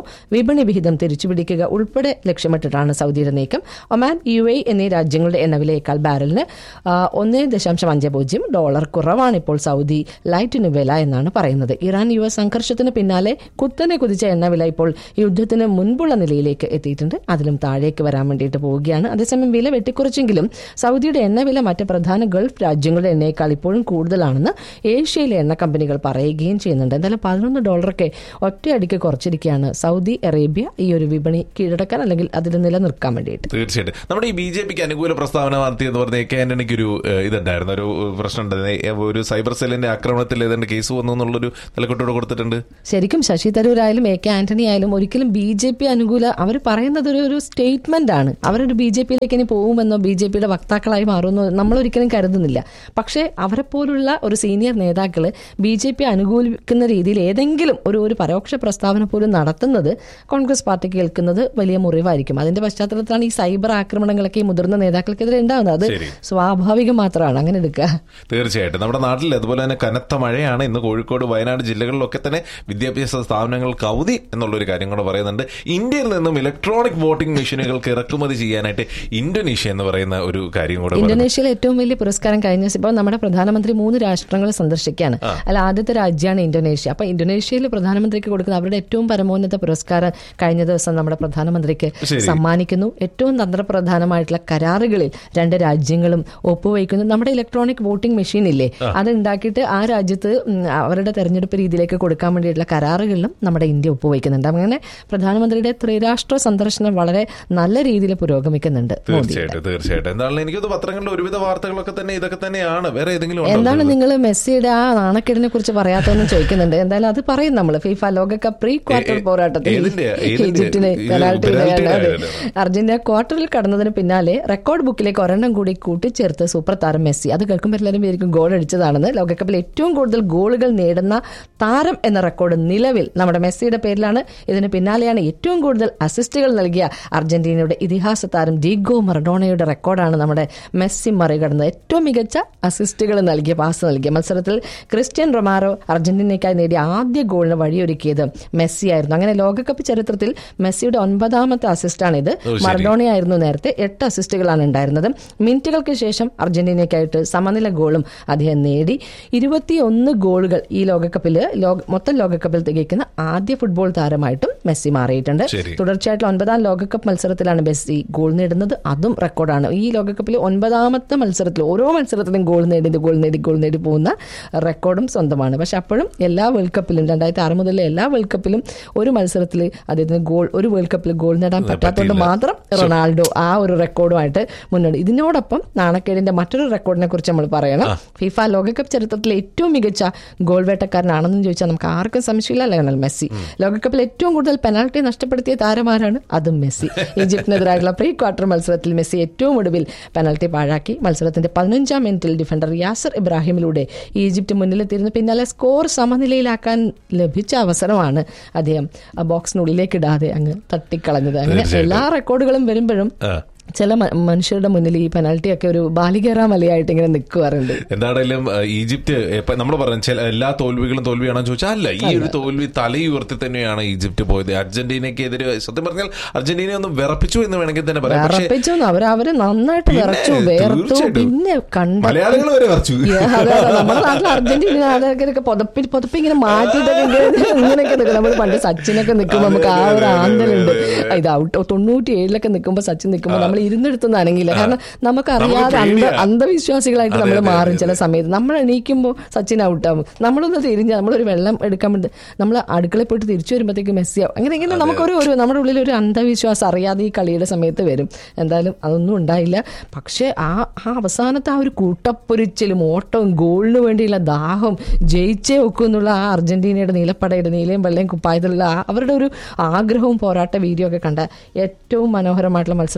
വിപണി വിഹിതം തിരിച്ചുപിടിക്കുക ഉൾപ്പെടെ ലക്ഷ്യമിട്ടിട്ടാണ് സൗദിയുടെ നീക്കം ഒമാൻ യു എ എന്നീ രാജ്യങ്ങളുടെ എണ്ണവിലയേക്കാൾ ബാരലിന് ആ, ഒന്നേ ദശാംശം അഞ്ച് പൂജ്യം ഡോളർ കുറവാണ് ഇപ്പോൾ സൗദി ലൈറ്റിന് വില എന്നാണ് പറയുന്നത് ഇറാൻ യു എസ് സംഘർഷത്തിന് പിന്നാലെ കുത്തനെ കുതിച്ച എണ്ണവില ഇപ്പോൾ യുദ്ധത്തിന് മുൻപുള്ള നിലയിലേക്ക് എത്തിയിട്ടുണ്ട് അതിലും താഴേക്ക് വരാൻ വേണ്ടിയിട്ട് പോവുകയാണ് അതേസമയം വില വെട്ടിക്കുറച്ചെങ്കിലും സൗദിയുടെ എണ്ണവില മറ്റ് പ്രധാന ഗൾഫ് രാജ്യങ്ങളുടെ എണ്ണയേക്കാൾ ഇപ്പോഴും കൂടുതലാണെന്ന് ഏഷ്യയിലെ എണ്ണ കമ്പനികൾ പറയുകയും ചെയ്യുന്നുണ്ട് എന്തായാലും പതിനൊന്ന് ഡോളറൊക്കെ ഒറ്റയടിക്ക് കുറച്ചിരിക്കുകയാണ് സൗദി അറേബ്യ ഈ ഒരു വിപണി കീഴടക്കാൻ അല്ലെങ്കിൽ അതിൽ നിലനിൽക്കാൻ വേണ്ടിയിട്ട്
തീർച്ചയായിട്ടും നമ്മുടെ ഈ ബി ജെ പിക്ക് അനുകൂല പ്രസ്താവന നടത്തി എന്ന് പറഞ്ഞ കെ ആന്റണിക്ക് ഒരു ഏഹ്, ഇതുണ്ടായിരുന്നു ഒരു പ്രശ്നം ഉണ്ടായിരുന്നു ഏഹ്, ഒരു സൈബർ സെല്ലിന്റെ ആക്രമണത്തിൽ ഏതാണ്ട് കേസ് വന്നു എന്നുള്ളൊരു നിലക്കെട്ടോട് കൊടുത്തിട്ടുണ്ട്
ശരിക്കും ശശി തരൂർ ആയാലും എ കെ ആന്റണി ആയാലും ഒരിക്കലും ബി ജെ പി അനുകൂല അവർ പറയുന്നത് ഒരു ഒരു സ്റ്റേറ്റ്മെന്റ് ആണ് അവരൊരു ബി ജെ പിയിലേക്ക് ഇനി പോകുമെന്നോ ബി ജെ പിയുടെ വക്താക്കളായി മാറുമെന്നോ നമ്മൾ ഒരിക്കലും കരുതുന്നില്ല പക്ഷേ അവരെ പോലുള്ള ഒരു സീനിയർ നേതാക്കൾ ബി ജെ പി അനുകൂലിക്കുന്ന രീതിയിൽ ഏതെങ്കിലും ഒരു ഒരു പരോക്ഷ പ്രസ്താവന പോലും നടത്തുന്നത് കോൺഗ്രസ് പാർട്ടി കേൾക്കുന്നത് വലിയ മുറിവായിരിക്കും അതിന്റെ പശ്ചാത്തലത്തിലാണ് ഈ സൈബർ ആക്രമണങ്ങളൊക്കെ ഈ മുതിർന്ന നേതാക്കൾക്കെതിരെ ഉണ്ടാകുന്നത് അത്
ശരി.
സ്വാഭാവികം മാത്രമാണ് അങ്ങനെ എടുക്കുക
തീർച്ചയായിട്ടും നമ്മുടെ നാട്ടിൽ അതുപോലെ തന്നെ കനത്ത മഴയാണ് ഇന്ന് കോഴിക്കോട് വയനാട് ജില്ലകളിലൊക്കെ തന്നെ വിദ്യാഭ്യാസ സ്ഥാപനങ്ങൾക്ക് അവധി എന്നുള്ളൊരു കാര്യം കൂടെ പറയുന്നുണ്ട് ഇന്ത്യയിൽ നിന്നും ഇലക്ട്രോണിക് വോട്ടിംഗ് മെഷീനുകൾക്ക് ഇറക്കുമതി ചെയ്യാനായിട്ട് ഇന്തോനേഷ്യ എന്ന് പറയുന്ന ഒരു കാര്യം കൂടെ പറയുന്നു.
ഇന്തോനേഷ്യയിലെ ഏറ്റവും വലിയ പുരസ്കാരം കഴിഞ്ഞ ദിവസം ഇപ്പോൾ നമ്മുടെ പ്രധാനമന്ത്രി മൂന്ന് രാഷ്ട്രങ്ങൾ സന്ദർശിക്കുകയാണ് അല്ല ആദ്യത്തെ രാജ്യമാണ് ഇന്തോനേഷ്യ അപ്പൊ ഇന്തോനേഷ്യയിൽ പ്രധാനമന്ത്രിക്ക് കൊടുക്കുന്ന അവരുടെ ഏറ്റവും പരമോന്നത പുരസ്കാരം കഴിഞ്ഞ ദിവസം നമ്മുടെ പ്രധാനമന്ത്രിക്ക്
ശരി.
സമ്മാനിക്കുന്നു ഏറ്റവും തന്ത്രപ്രധാനമായിട്ടുള്ള കരാറുകളിൽ രണ്ട് രാജ്യങ്ങളും ഒപ്പുവയ്ക്കുന്നു നമ്മുടെ ഇലക്ട്രോണിക് വോട്ടിംഗ് മെഷീൻ ഇല്ലേ അത് ഉണ്ടാക്കിയിട്ട് ആ രാജ്യത്ത് ഉം, അവരുടെ തെരഞ്ഞെടുപ്പ് രീതിയിലേക്ക് കൊടുക്കാൻ വേണ്ടിയിട്ടുള്ള കരാറുകളിലും നമ്മുടെ ഇന്ത്യ ഒപ്പുവയ്ക്കുന്നുണ്ട് അങ്ങനെ പ്രധാനമന്ത്രിയുടെ ത്രിരാഷ്ട്ര സന്ദർശനം വളരെ നല്ല രീതിയിൽ പുരോഗമിക്കുന്നുണ്ട് മോദി
തീർച്ചയായിട്ടും തീർച്ചയായിട്ടും എന്താണെങ്കിലും എനിക്കത് പത്രങ്ങളുടെ ഒരുവിധ വാർത്തകളൊക്കെ തന്നെ ഇതൊക്കെ തന്നെയാണ് വേറെ ഏതെങ്കിലും ഉണ്ടോ?
എന്താണ് നിങ്ങൾ മെസ്സിയുടെ ആ നാണക്കേടിനെ കുറിച്ച് പറയാത്തതെന്ന് ചോദിക്കുന്നുണ്ട് എന്തായാലും അത് പറയും നമ്മൾ ഫിഫ ലോകകപ്പ് പ്രീ ക്വാർട്ടർ
ഏ-
പോരാട്ടത്തിൽ
ഏതിന്റെ? ഏതിന്റെ?
ഈജിപ്തിന്
ഇത്
പെനാൽറ്റി
penalty
നേടാതെ
ആയിരുന്നു.
അർജന്റീന ക്വാർട്ടറിൽ കടന്നതിന് പിന്നാലെ റെക്കോർഡ് ബുക്കിലേക്ക് ഒരെണ്ണം കൂടി കൂട്ടിച്ചേർത്ത് സൂപ്പർ താരം മെസ്സി അത് കേൾക്കുമ്പോൾ എല്ലാവരും വിചാരിക്കും ഗോൾ അടിച്ചതാണെന്ന് ലോകകപ്പിൽ ഏറ്റവും കൂടുതൽ ഗോളുകൾ നേടുന്ന താരം എന്ന റെക്കോർഡ് നിലവിൽ നമ്മുടെ മെസ്സിയുടെ പേരിലാണ് ഇതിന് പിന്നാലെയാണ് ഏറ്റവും കൂടുതൽ അസിസ്റ്റുകൾ നൽകിയ അർജന്റീനയുടെ ഇതിഹാസ താരം ഡീഗോ മറഡോണയുടെ റെക്കോർഡാണ് നമ്മുടെ മെസ്സി മറികടന്നത് ഏറ്റവും മികച്ച അസിസ്റ്റുകൾ നൽകിയ പാസ് നൽകിയ മത്സരത്തിൽ ക്രിസ്ത്യൻ റൊമാരോ അർജന്റീനയ്ക്കായി നേടിയ ആദ്യ ഗോളിന് വഴിയൊരുക്കിയത് മെസ്സി ആയിരുന്നു അങ്ങനെ ലോകകപ്പ് ചരിത്രത്തിൽ മെസ്സിയുടെ ഒൻപതാമത്തെ അസിസ്റ്റാണ് ഇത്
ഓ, ശരി.
മറഡോണയായിരുന്നു നേരത്തെ എട്ട് അസിസ്റ്റുകളാണ് ഉണ്ടായിരുന്നത് മിനിറ്റുകൾക്ക് ശേഷം അർജന്റീനയ്ക്കായിട്ട് സമനില ഗോളും അദ്ദേഹം നേടി ഇരുപത്തിയൊന്ന് ഗോളുകൾ ഈ ലോകകപ്പിൽ ലോക മൊത്തം ലോകകപ്പിൽ തികയ്ക്കുന്ന ആദ്യ ഫുട്ബോൾ താരമായിട്ടും മെസ്സി മാറിയിട്ടുണ്ട്
ശരി.
തുടർച്ചയായിട്ടുള്ള ഒൻപതാം ലോകകപ്പ് മത്സരത്തിലാണ് മെസ്സി ഗോൾ നേടുന്നത് അതും റെക്കോർഡാണ് ഈ ലോകകപ്പിൽ ഒൻപതാമത്തെ മത്സരത്തിൽ ഓരോ മത്സരത്തിലും ഗോൾ നേടി ഗോൾ നേടി ഗോൾ നേടി പോകുന്ന റെക്കോർഡും സ്വന്തമാണ് പക്ഷെ അപ്പോഴും എല്ലാ വേൾഡ് കപ്പിലും രണ്ടായിരത്തി ആറ് മുതൽ എല്ലാ വേൾഡ് കപ്പിലും ഒരു മത്സരത്തിൽ അദ്ദേഹത്തിന് ഗോൾ ഒരു വേൾഡ് കപ്പിൽ ഗോൾ നേടാൻ പറ്റാത്തതുകൊണ്ട്
പറ്റിയില്ല.
മാത്രം റൊണാൾഡോ ആ ഒരു റെക്കോർഡുമായിട്ട് മുന്നോട്ട് ഇതിനോടൊപ്പം നാണക്കേടിന്റെ മറ്റൊരു റെക്കോർഡിനെ കുറിച്ച് നമ്മൾ പറയണം ഫിഫ ലോകകപ്പ് ചരിത്രത്തിലെ ഏറ്റവും മികച്ച ഗോൾ വേട്ടക്കാരനാണെന്ന് ചോദിച്ചാൽ നമുക്ക് ആർക്കും സംശയമില്ല ലയണൽ മെസ്സി ലോകകപ്പിൽ ഏറ്റവും കൂടുതൽ പെനാൽറ്റി നഷ്ടപ്പെടുത്തിയ താരമാരാണ് അതും മെസ്സി ഈജിപ്തിനെതിരായുള്ള പ്രീ ക്വാർട്ടർ മത്സരത്തിൽ മെസ്സി ഏറ്റവും ഒടുവിൽ പെനാൽറ്റി പാഴാക്കി മത്സരത്തിന്റെ പതിനഞ്ചാം മിനിറ്റിൽ ഡിഫൻഡർ യാസർ ഇബ്രാഹിമിലൂടെ ഈജിപ്ത് മുന്നിലെത്തിയിരുന്നു പിന്നാലെ സ്കോർ സമനിലയിലാക്കാൻ ലഭിച്ച അവസരമാണ് അദ്ദേഹം ആ ബോക്സിനുള്ളിലേക്ക് ഇടാതെ അങ്ങ് തട്ടിക്കളഞ്ഞത് അങ്ങനെ
തീർച്ചയായിട്ടും.
എല്ലാ റെക്കോർഡുകളും വരുമ്പോഴും
ആ.
ചില മ- മനുഷ്യരുടെ മുന്നിൽ ഈ പെനാൽറ്റി ഒക്കെ ഒരു ബാലികേറാ മലയായിട്ട് ഇങ്ങനെ നിൽക്കുവാറുണ്ട്
എന്താണേലും ഏഹ്, ഈജിപ്ത് നമ്മൾ പറഞ്ഞു ചില എല്ലാ തോൽവികളും തോൽവിയാണെന്ന് ചോദിച്ചാൽ അല്ല ഈ ഒരു തോൽവി തലയുയർത്തി തന്നെയാണ് ഈജിപ്ത് പോയത് അർജന്റീനയ്ക്കെതിരെ സത്യം പറഞ്ഞാൽ അർജന്റീന ഒന്ന് വിറപ്പിച്ചു എന്ന് വേണമെങ്കിൽ തന്നെ പറയാം പക്ഷേ
വിറപ്പിച്ചു അവര് അവര് നന്നായിട്ട്
പിന്നെ,
വിറച്ചു വേർത്തു
തീർച്ചയായിട്ടും.
പിന്നെ കണ്ട
മലയാളികൾ വരെ വിറച്ചു
നമ്മുടെ നാട്ടിൽ അർജന്റീന ആളുകൾക്ക് പുതപ്പി പുതപ്പി ഇങ്ങനെ മാറ്റിയിട്ടൊക്കെ ഇങ്ങനെ ഇങ്ങനെയൊക്കെ നിൽക്കും നമ്മൾ പണ്ട് സച്ചിനൊക്കെ നിൽക്കുമ്പോൾ നമുക്ക് ആ ഒരു ആന്തലുണ്ട് ഇത് ഔട്ട് തൊണ്ണൂറ്റി ഏഴിലൊക്കെ നിൽക്കുമ്പോൾ സച്ചിൻ നിൽക്കുമ്പോൾ നമ്മൾ ഇരുന്നെടുത്തൊന്നും അനങ്ങില്ല കാരണം നമുക്ക് അറിയാതെ അന്ധ
പേടിയാ.
അന്ധവിശ്വാസികളായിട്ട്
അതെ,
നമ്മൾ
അതെ,
മാറും
അതെ,
ചില സമയത്ത് നമ്മൾ എണീക്കുമ്പോൾ സച്ചിൻ ഔട്ടാവും നമ്മളൊന്ന് തിരിഞ്ഞ് നമ്മളൊരു വെള്ളം എടുക്കാൻ വേണ്ടി നമ്മൾ അടുക്കളയിൽ പോയിട്ട് തിരിച്ചു വരുമ്പോഴത്തേക്ക് മെസ്സിയാവും അങ്ങനെ ഇങ്ങനെ നമുക്കൊരു ഒരു നമ്മുടെ ഉള്ളിൽ ഒരു അന്ധവിശ്വാസം അറിയാതെ ഈ കളിയുടെ സമയത്ത് വരും എന്തായാലും അതൊന്നും ഉണ്ടായില്ല പക്ഷേ ആ ആ അവസാനത്തെ ആ ഒരു കൂട്ടപ്പൊരിച്ചിലും ഓട്ടവും ഗോളിന് വേണ്ടിയുള്ള ദാഹം ജയിച്ചേ ഒക്കും എന്നുള്ള ആ അർജന്റീനയുടെ നീലപ്പടയുടെ നീലയും വെള്ളയും കുപ്പായത്തിലുള്ള ആ അവരുടെ ഒരു ആഗ്രഹവും പോരാട്ട വീഡിയോ ഒക്കെ കണ്ട ഏറ്റവും മനോഹരമായിട്ടുള്ള മത്സരം പറഞ്ഞാൽ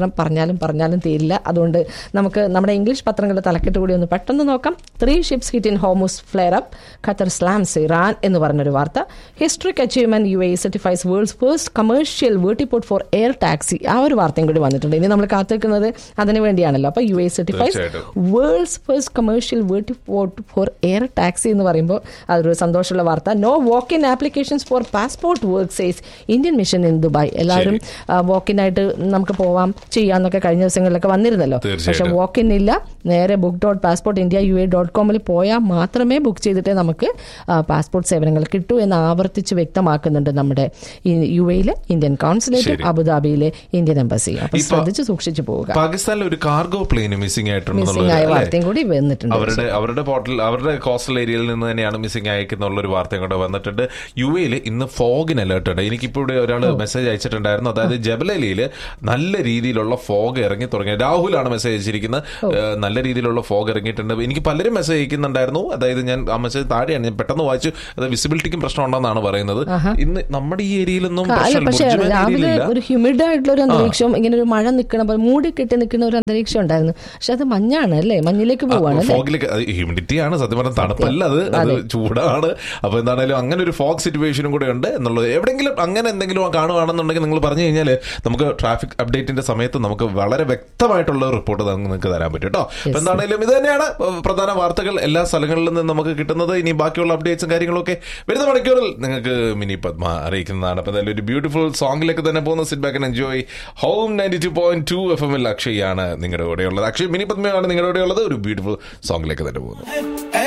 പറഞ്ഞാലും പറഞ്ഞാലും തീരില്ല അതുകൊണ്ട് നമുക്ക് നമ്മുടെ ഇംഗ്ലീഷ് പത്രങ്ങളുടെ തലക്കെട്ട് കൂടി ഒന്ന് പെട്ടെന്ന് നോക്കാം three ships hit in Hormuz flare up Qatar slams Iran എന്ന് പറഞ്ഞൊരു വാർത്ത historic achievement U A certifies world's first commercial vertiport for air taxi ആ ഒരു വാർത്തയും കൂടി വന്നിട്ടുണ്ട് ഇനി നമ്മൾ കാത്തിരിക്കുന്നത് അതിന് വേണ്ടിയാണല്ലോ അപ്പൊ യു എ സർട്ടിഫൈസ്
തീർച്ചയായിട്ടും.
World's first commercial vertiport for air taxi എന്ന് പറയുമ്പോൾ അതൊരു സന്തോഷമുള്ള വാർത്ത no walk in applications for passport work says Indian mission in Dubai എല്ലാവരും വാക്ക് ഇൻ ആയിട്ട് നമുക്ക് പോവാം ചെയ്യാന്നൊക്കെ കഴിഞ്ഞ ദിവസങ്ങളിലൊക്കെ വന്നിരുന്നല്ലോ പക്ഷെ
തീർച്ചയായിട്ടും.
വാക്ക് ഇൻ ഇല്ല നേരെ book dot passport India U A dot കോമിൽ പോയാൽ മാത്രമേ ബുക്ക് ചെയ്തിട്ടേ നമുക്ക് പാസ്പോർട്ട് സേവനങ്ങൾ കിട്ടൂ എന്ന് ആവർത്തിച്ച് വ്യക്തമാക്കുന്നുണ്ട് നമ്മുടെ ഈ യു എയിലെ ഇന്ത്യൻ കോൺസുലേറ്റ്
ശരി.
അബുദാബിയിലെ ഇന്ത്യൻ എംബസി അപ്പൊ
ഇപ്പൊ-
ശ്രദ്ധിച്ച് സൂക്ഷിച്ചു പോവുക
പാകിസ്ഥാനിൽ ഒരു കാർഗോ പ്ലെയിൻ മിസ്സിംഗ്
മിസ്സിംഗ് ആയ
ആയിട്ടുണ്ടെന്നുള്ളത്
വാർത്തയും കൂടി വന്നിട്ടുണ്ട്
അവരുടെ അവരുടെ പോർട്ടൽ അവരുടെ കോസ്റ്റൽ ഏരിയയിൽ നിന്ന് തന്നെയാണ് മിസ്സിംഗ് അയക്കുന്നുള്ള ഒരു വാർത്തയും കൂടെ വന്നിട്ടുണ്ട് യു എയിൽ ഇന്ന് ഫോഗിന് അലേർട്ട് ഉണ്ട് എനിക്കിപ്പോൾ ഇവിടെ ഒരാൾ മെസ്സേജ് അയച്ചിട്ടുണ്ടായിരുന്നു അതായത് ജബലലിയിൽ നല്ല രീതിയിലുള്ള ഫോഗ് ഇറങ്ങി തുടങ്ങി രാഹുലാണ് മെസ്സേജ് അയച്ചിരിക്കുന്നത് ഏഹ്, നല്ല രീതിയിലുള്ള ഫോഗ് ഇറങ്ങിയിട്ടുണ്ട് എനിക്ക് പലരും മെസ്സേജ് അയക്കുന്നുണ്ടായിരുന്നു അതായത് ഞാൻ ആ മെസ്സേജ് താഴെയാണ് ഞാൻ പെട്ടെന്ന് വായിച്ചു അത് വിസിബിലിറ്റിക്കും പ്രശ്നം ഉണ്ടെന്നാണ് പറയുന്നത് ഇന്ന് നമ്മുടെ ഈ ഏരിയയിലൊന്നും
അല്ല
പ്രശ്നമില്ല.
പക്ഷെ
ബുർജുമാൻ
രാവിലെ
ഏരിയയിലില്ല.
ഒരു ഹ്യൂമിഡ് ആയിട്ടുള്ള ഒരു അന്തരീക്ഷം ഇങ്ങനെ ഒരു മഴ നിൽക്കണ പോലെ മൂടി കെട്ടി നിൽക്കുന്ന ഒരു അന്തരീക്ഷം ഉണ്ടായിരുന്നു പക്ഷെ അത് മഞ്ഞാണ് അല്ലേ മഞ്ഞിലേക്ക് പോവാണ് അല്ലേ
ഫോഗിലേക്ക് ഹ്യൂമിഡിറ്റി ആണ് സത്യം പറഞ്ഞാൽ തണുപ്പല്ല അത് അത് ചൂടാണ് അപ്പൊ എന്താണേലും അങ്ങനെ ഒരു ഫോഗ് സിറ്റുവേഷനും കൂടെ ഉണ്ട് എന്നുള്ളത് എവിടെയെങ്കിലും അങ്ങനെ എന്തെങ്കിലും കാണുകയാണെന്നുണ്ടെങ്കിൽ നിങ്ങൾ പറഞ്ഞു കഴിഞ്ഞാൽ നമുക്ക് ട്രാഫിക് അപ്ഡേറ്റിന്റെ സമയത്ത് നമുക്ക് വളരെ വ്യക്തമായിട്ടുള്ള റിപ്പോർട്ട് നിങ്ങൾക്ക് തരാൻ പറ്റും കേട്ടോ അപ്പൊ എന്താണേലും ഇത് തന്നെയാണ് പ്രധാന വാർത്തകൾ എല്ലാ സ്ഥലങ്ങളിൽ നിന്നും നമുക്ക് കിട്ടുന്നത് ഇനി ബാക്കിയുള്ള അപ്ഡേറ്റ്സും കാര്യങ്ങളൊക്കെ വരുന്ന മണിക്കൂറിൽ നിങ്ങൾക്ക് മിനി പത്മ അറിയിക്കുന്നതാണ് അപ്പൊ എന്തായാലും ഒരു ബ്യൂട്ടിഫുൾ സോങ്ങിലേക്ക് തന്നെ പോകുന്ന sit back and enjoy home ninety two point two F എമ്മിൽ അക്ഷയാണ് നിങ്ങളുടെ കൂടെയുള്ളത് അക്ഷയ് മിനി പത്മയാണ് നിങ്ങളുടെ കൂടെയുള്ളത് ഒരു ബ്യൂട്ടിഫുൾ സോങ്ങിലേക്ക് തന്നെ പോകുന്നത്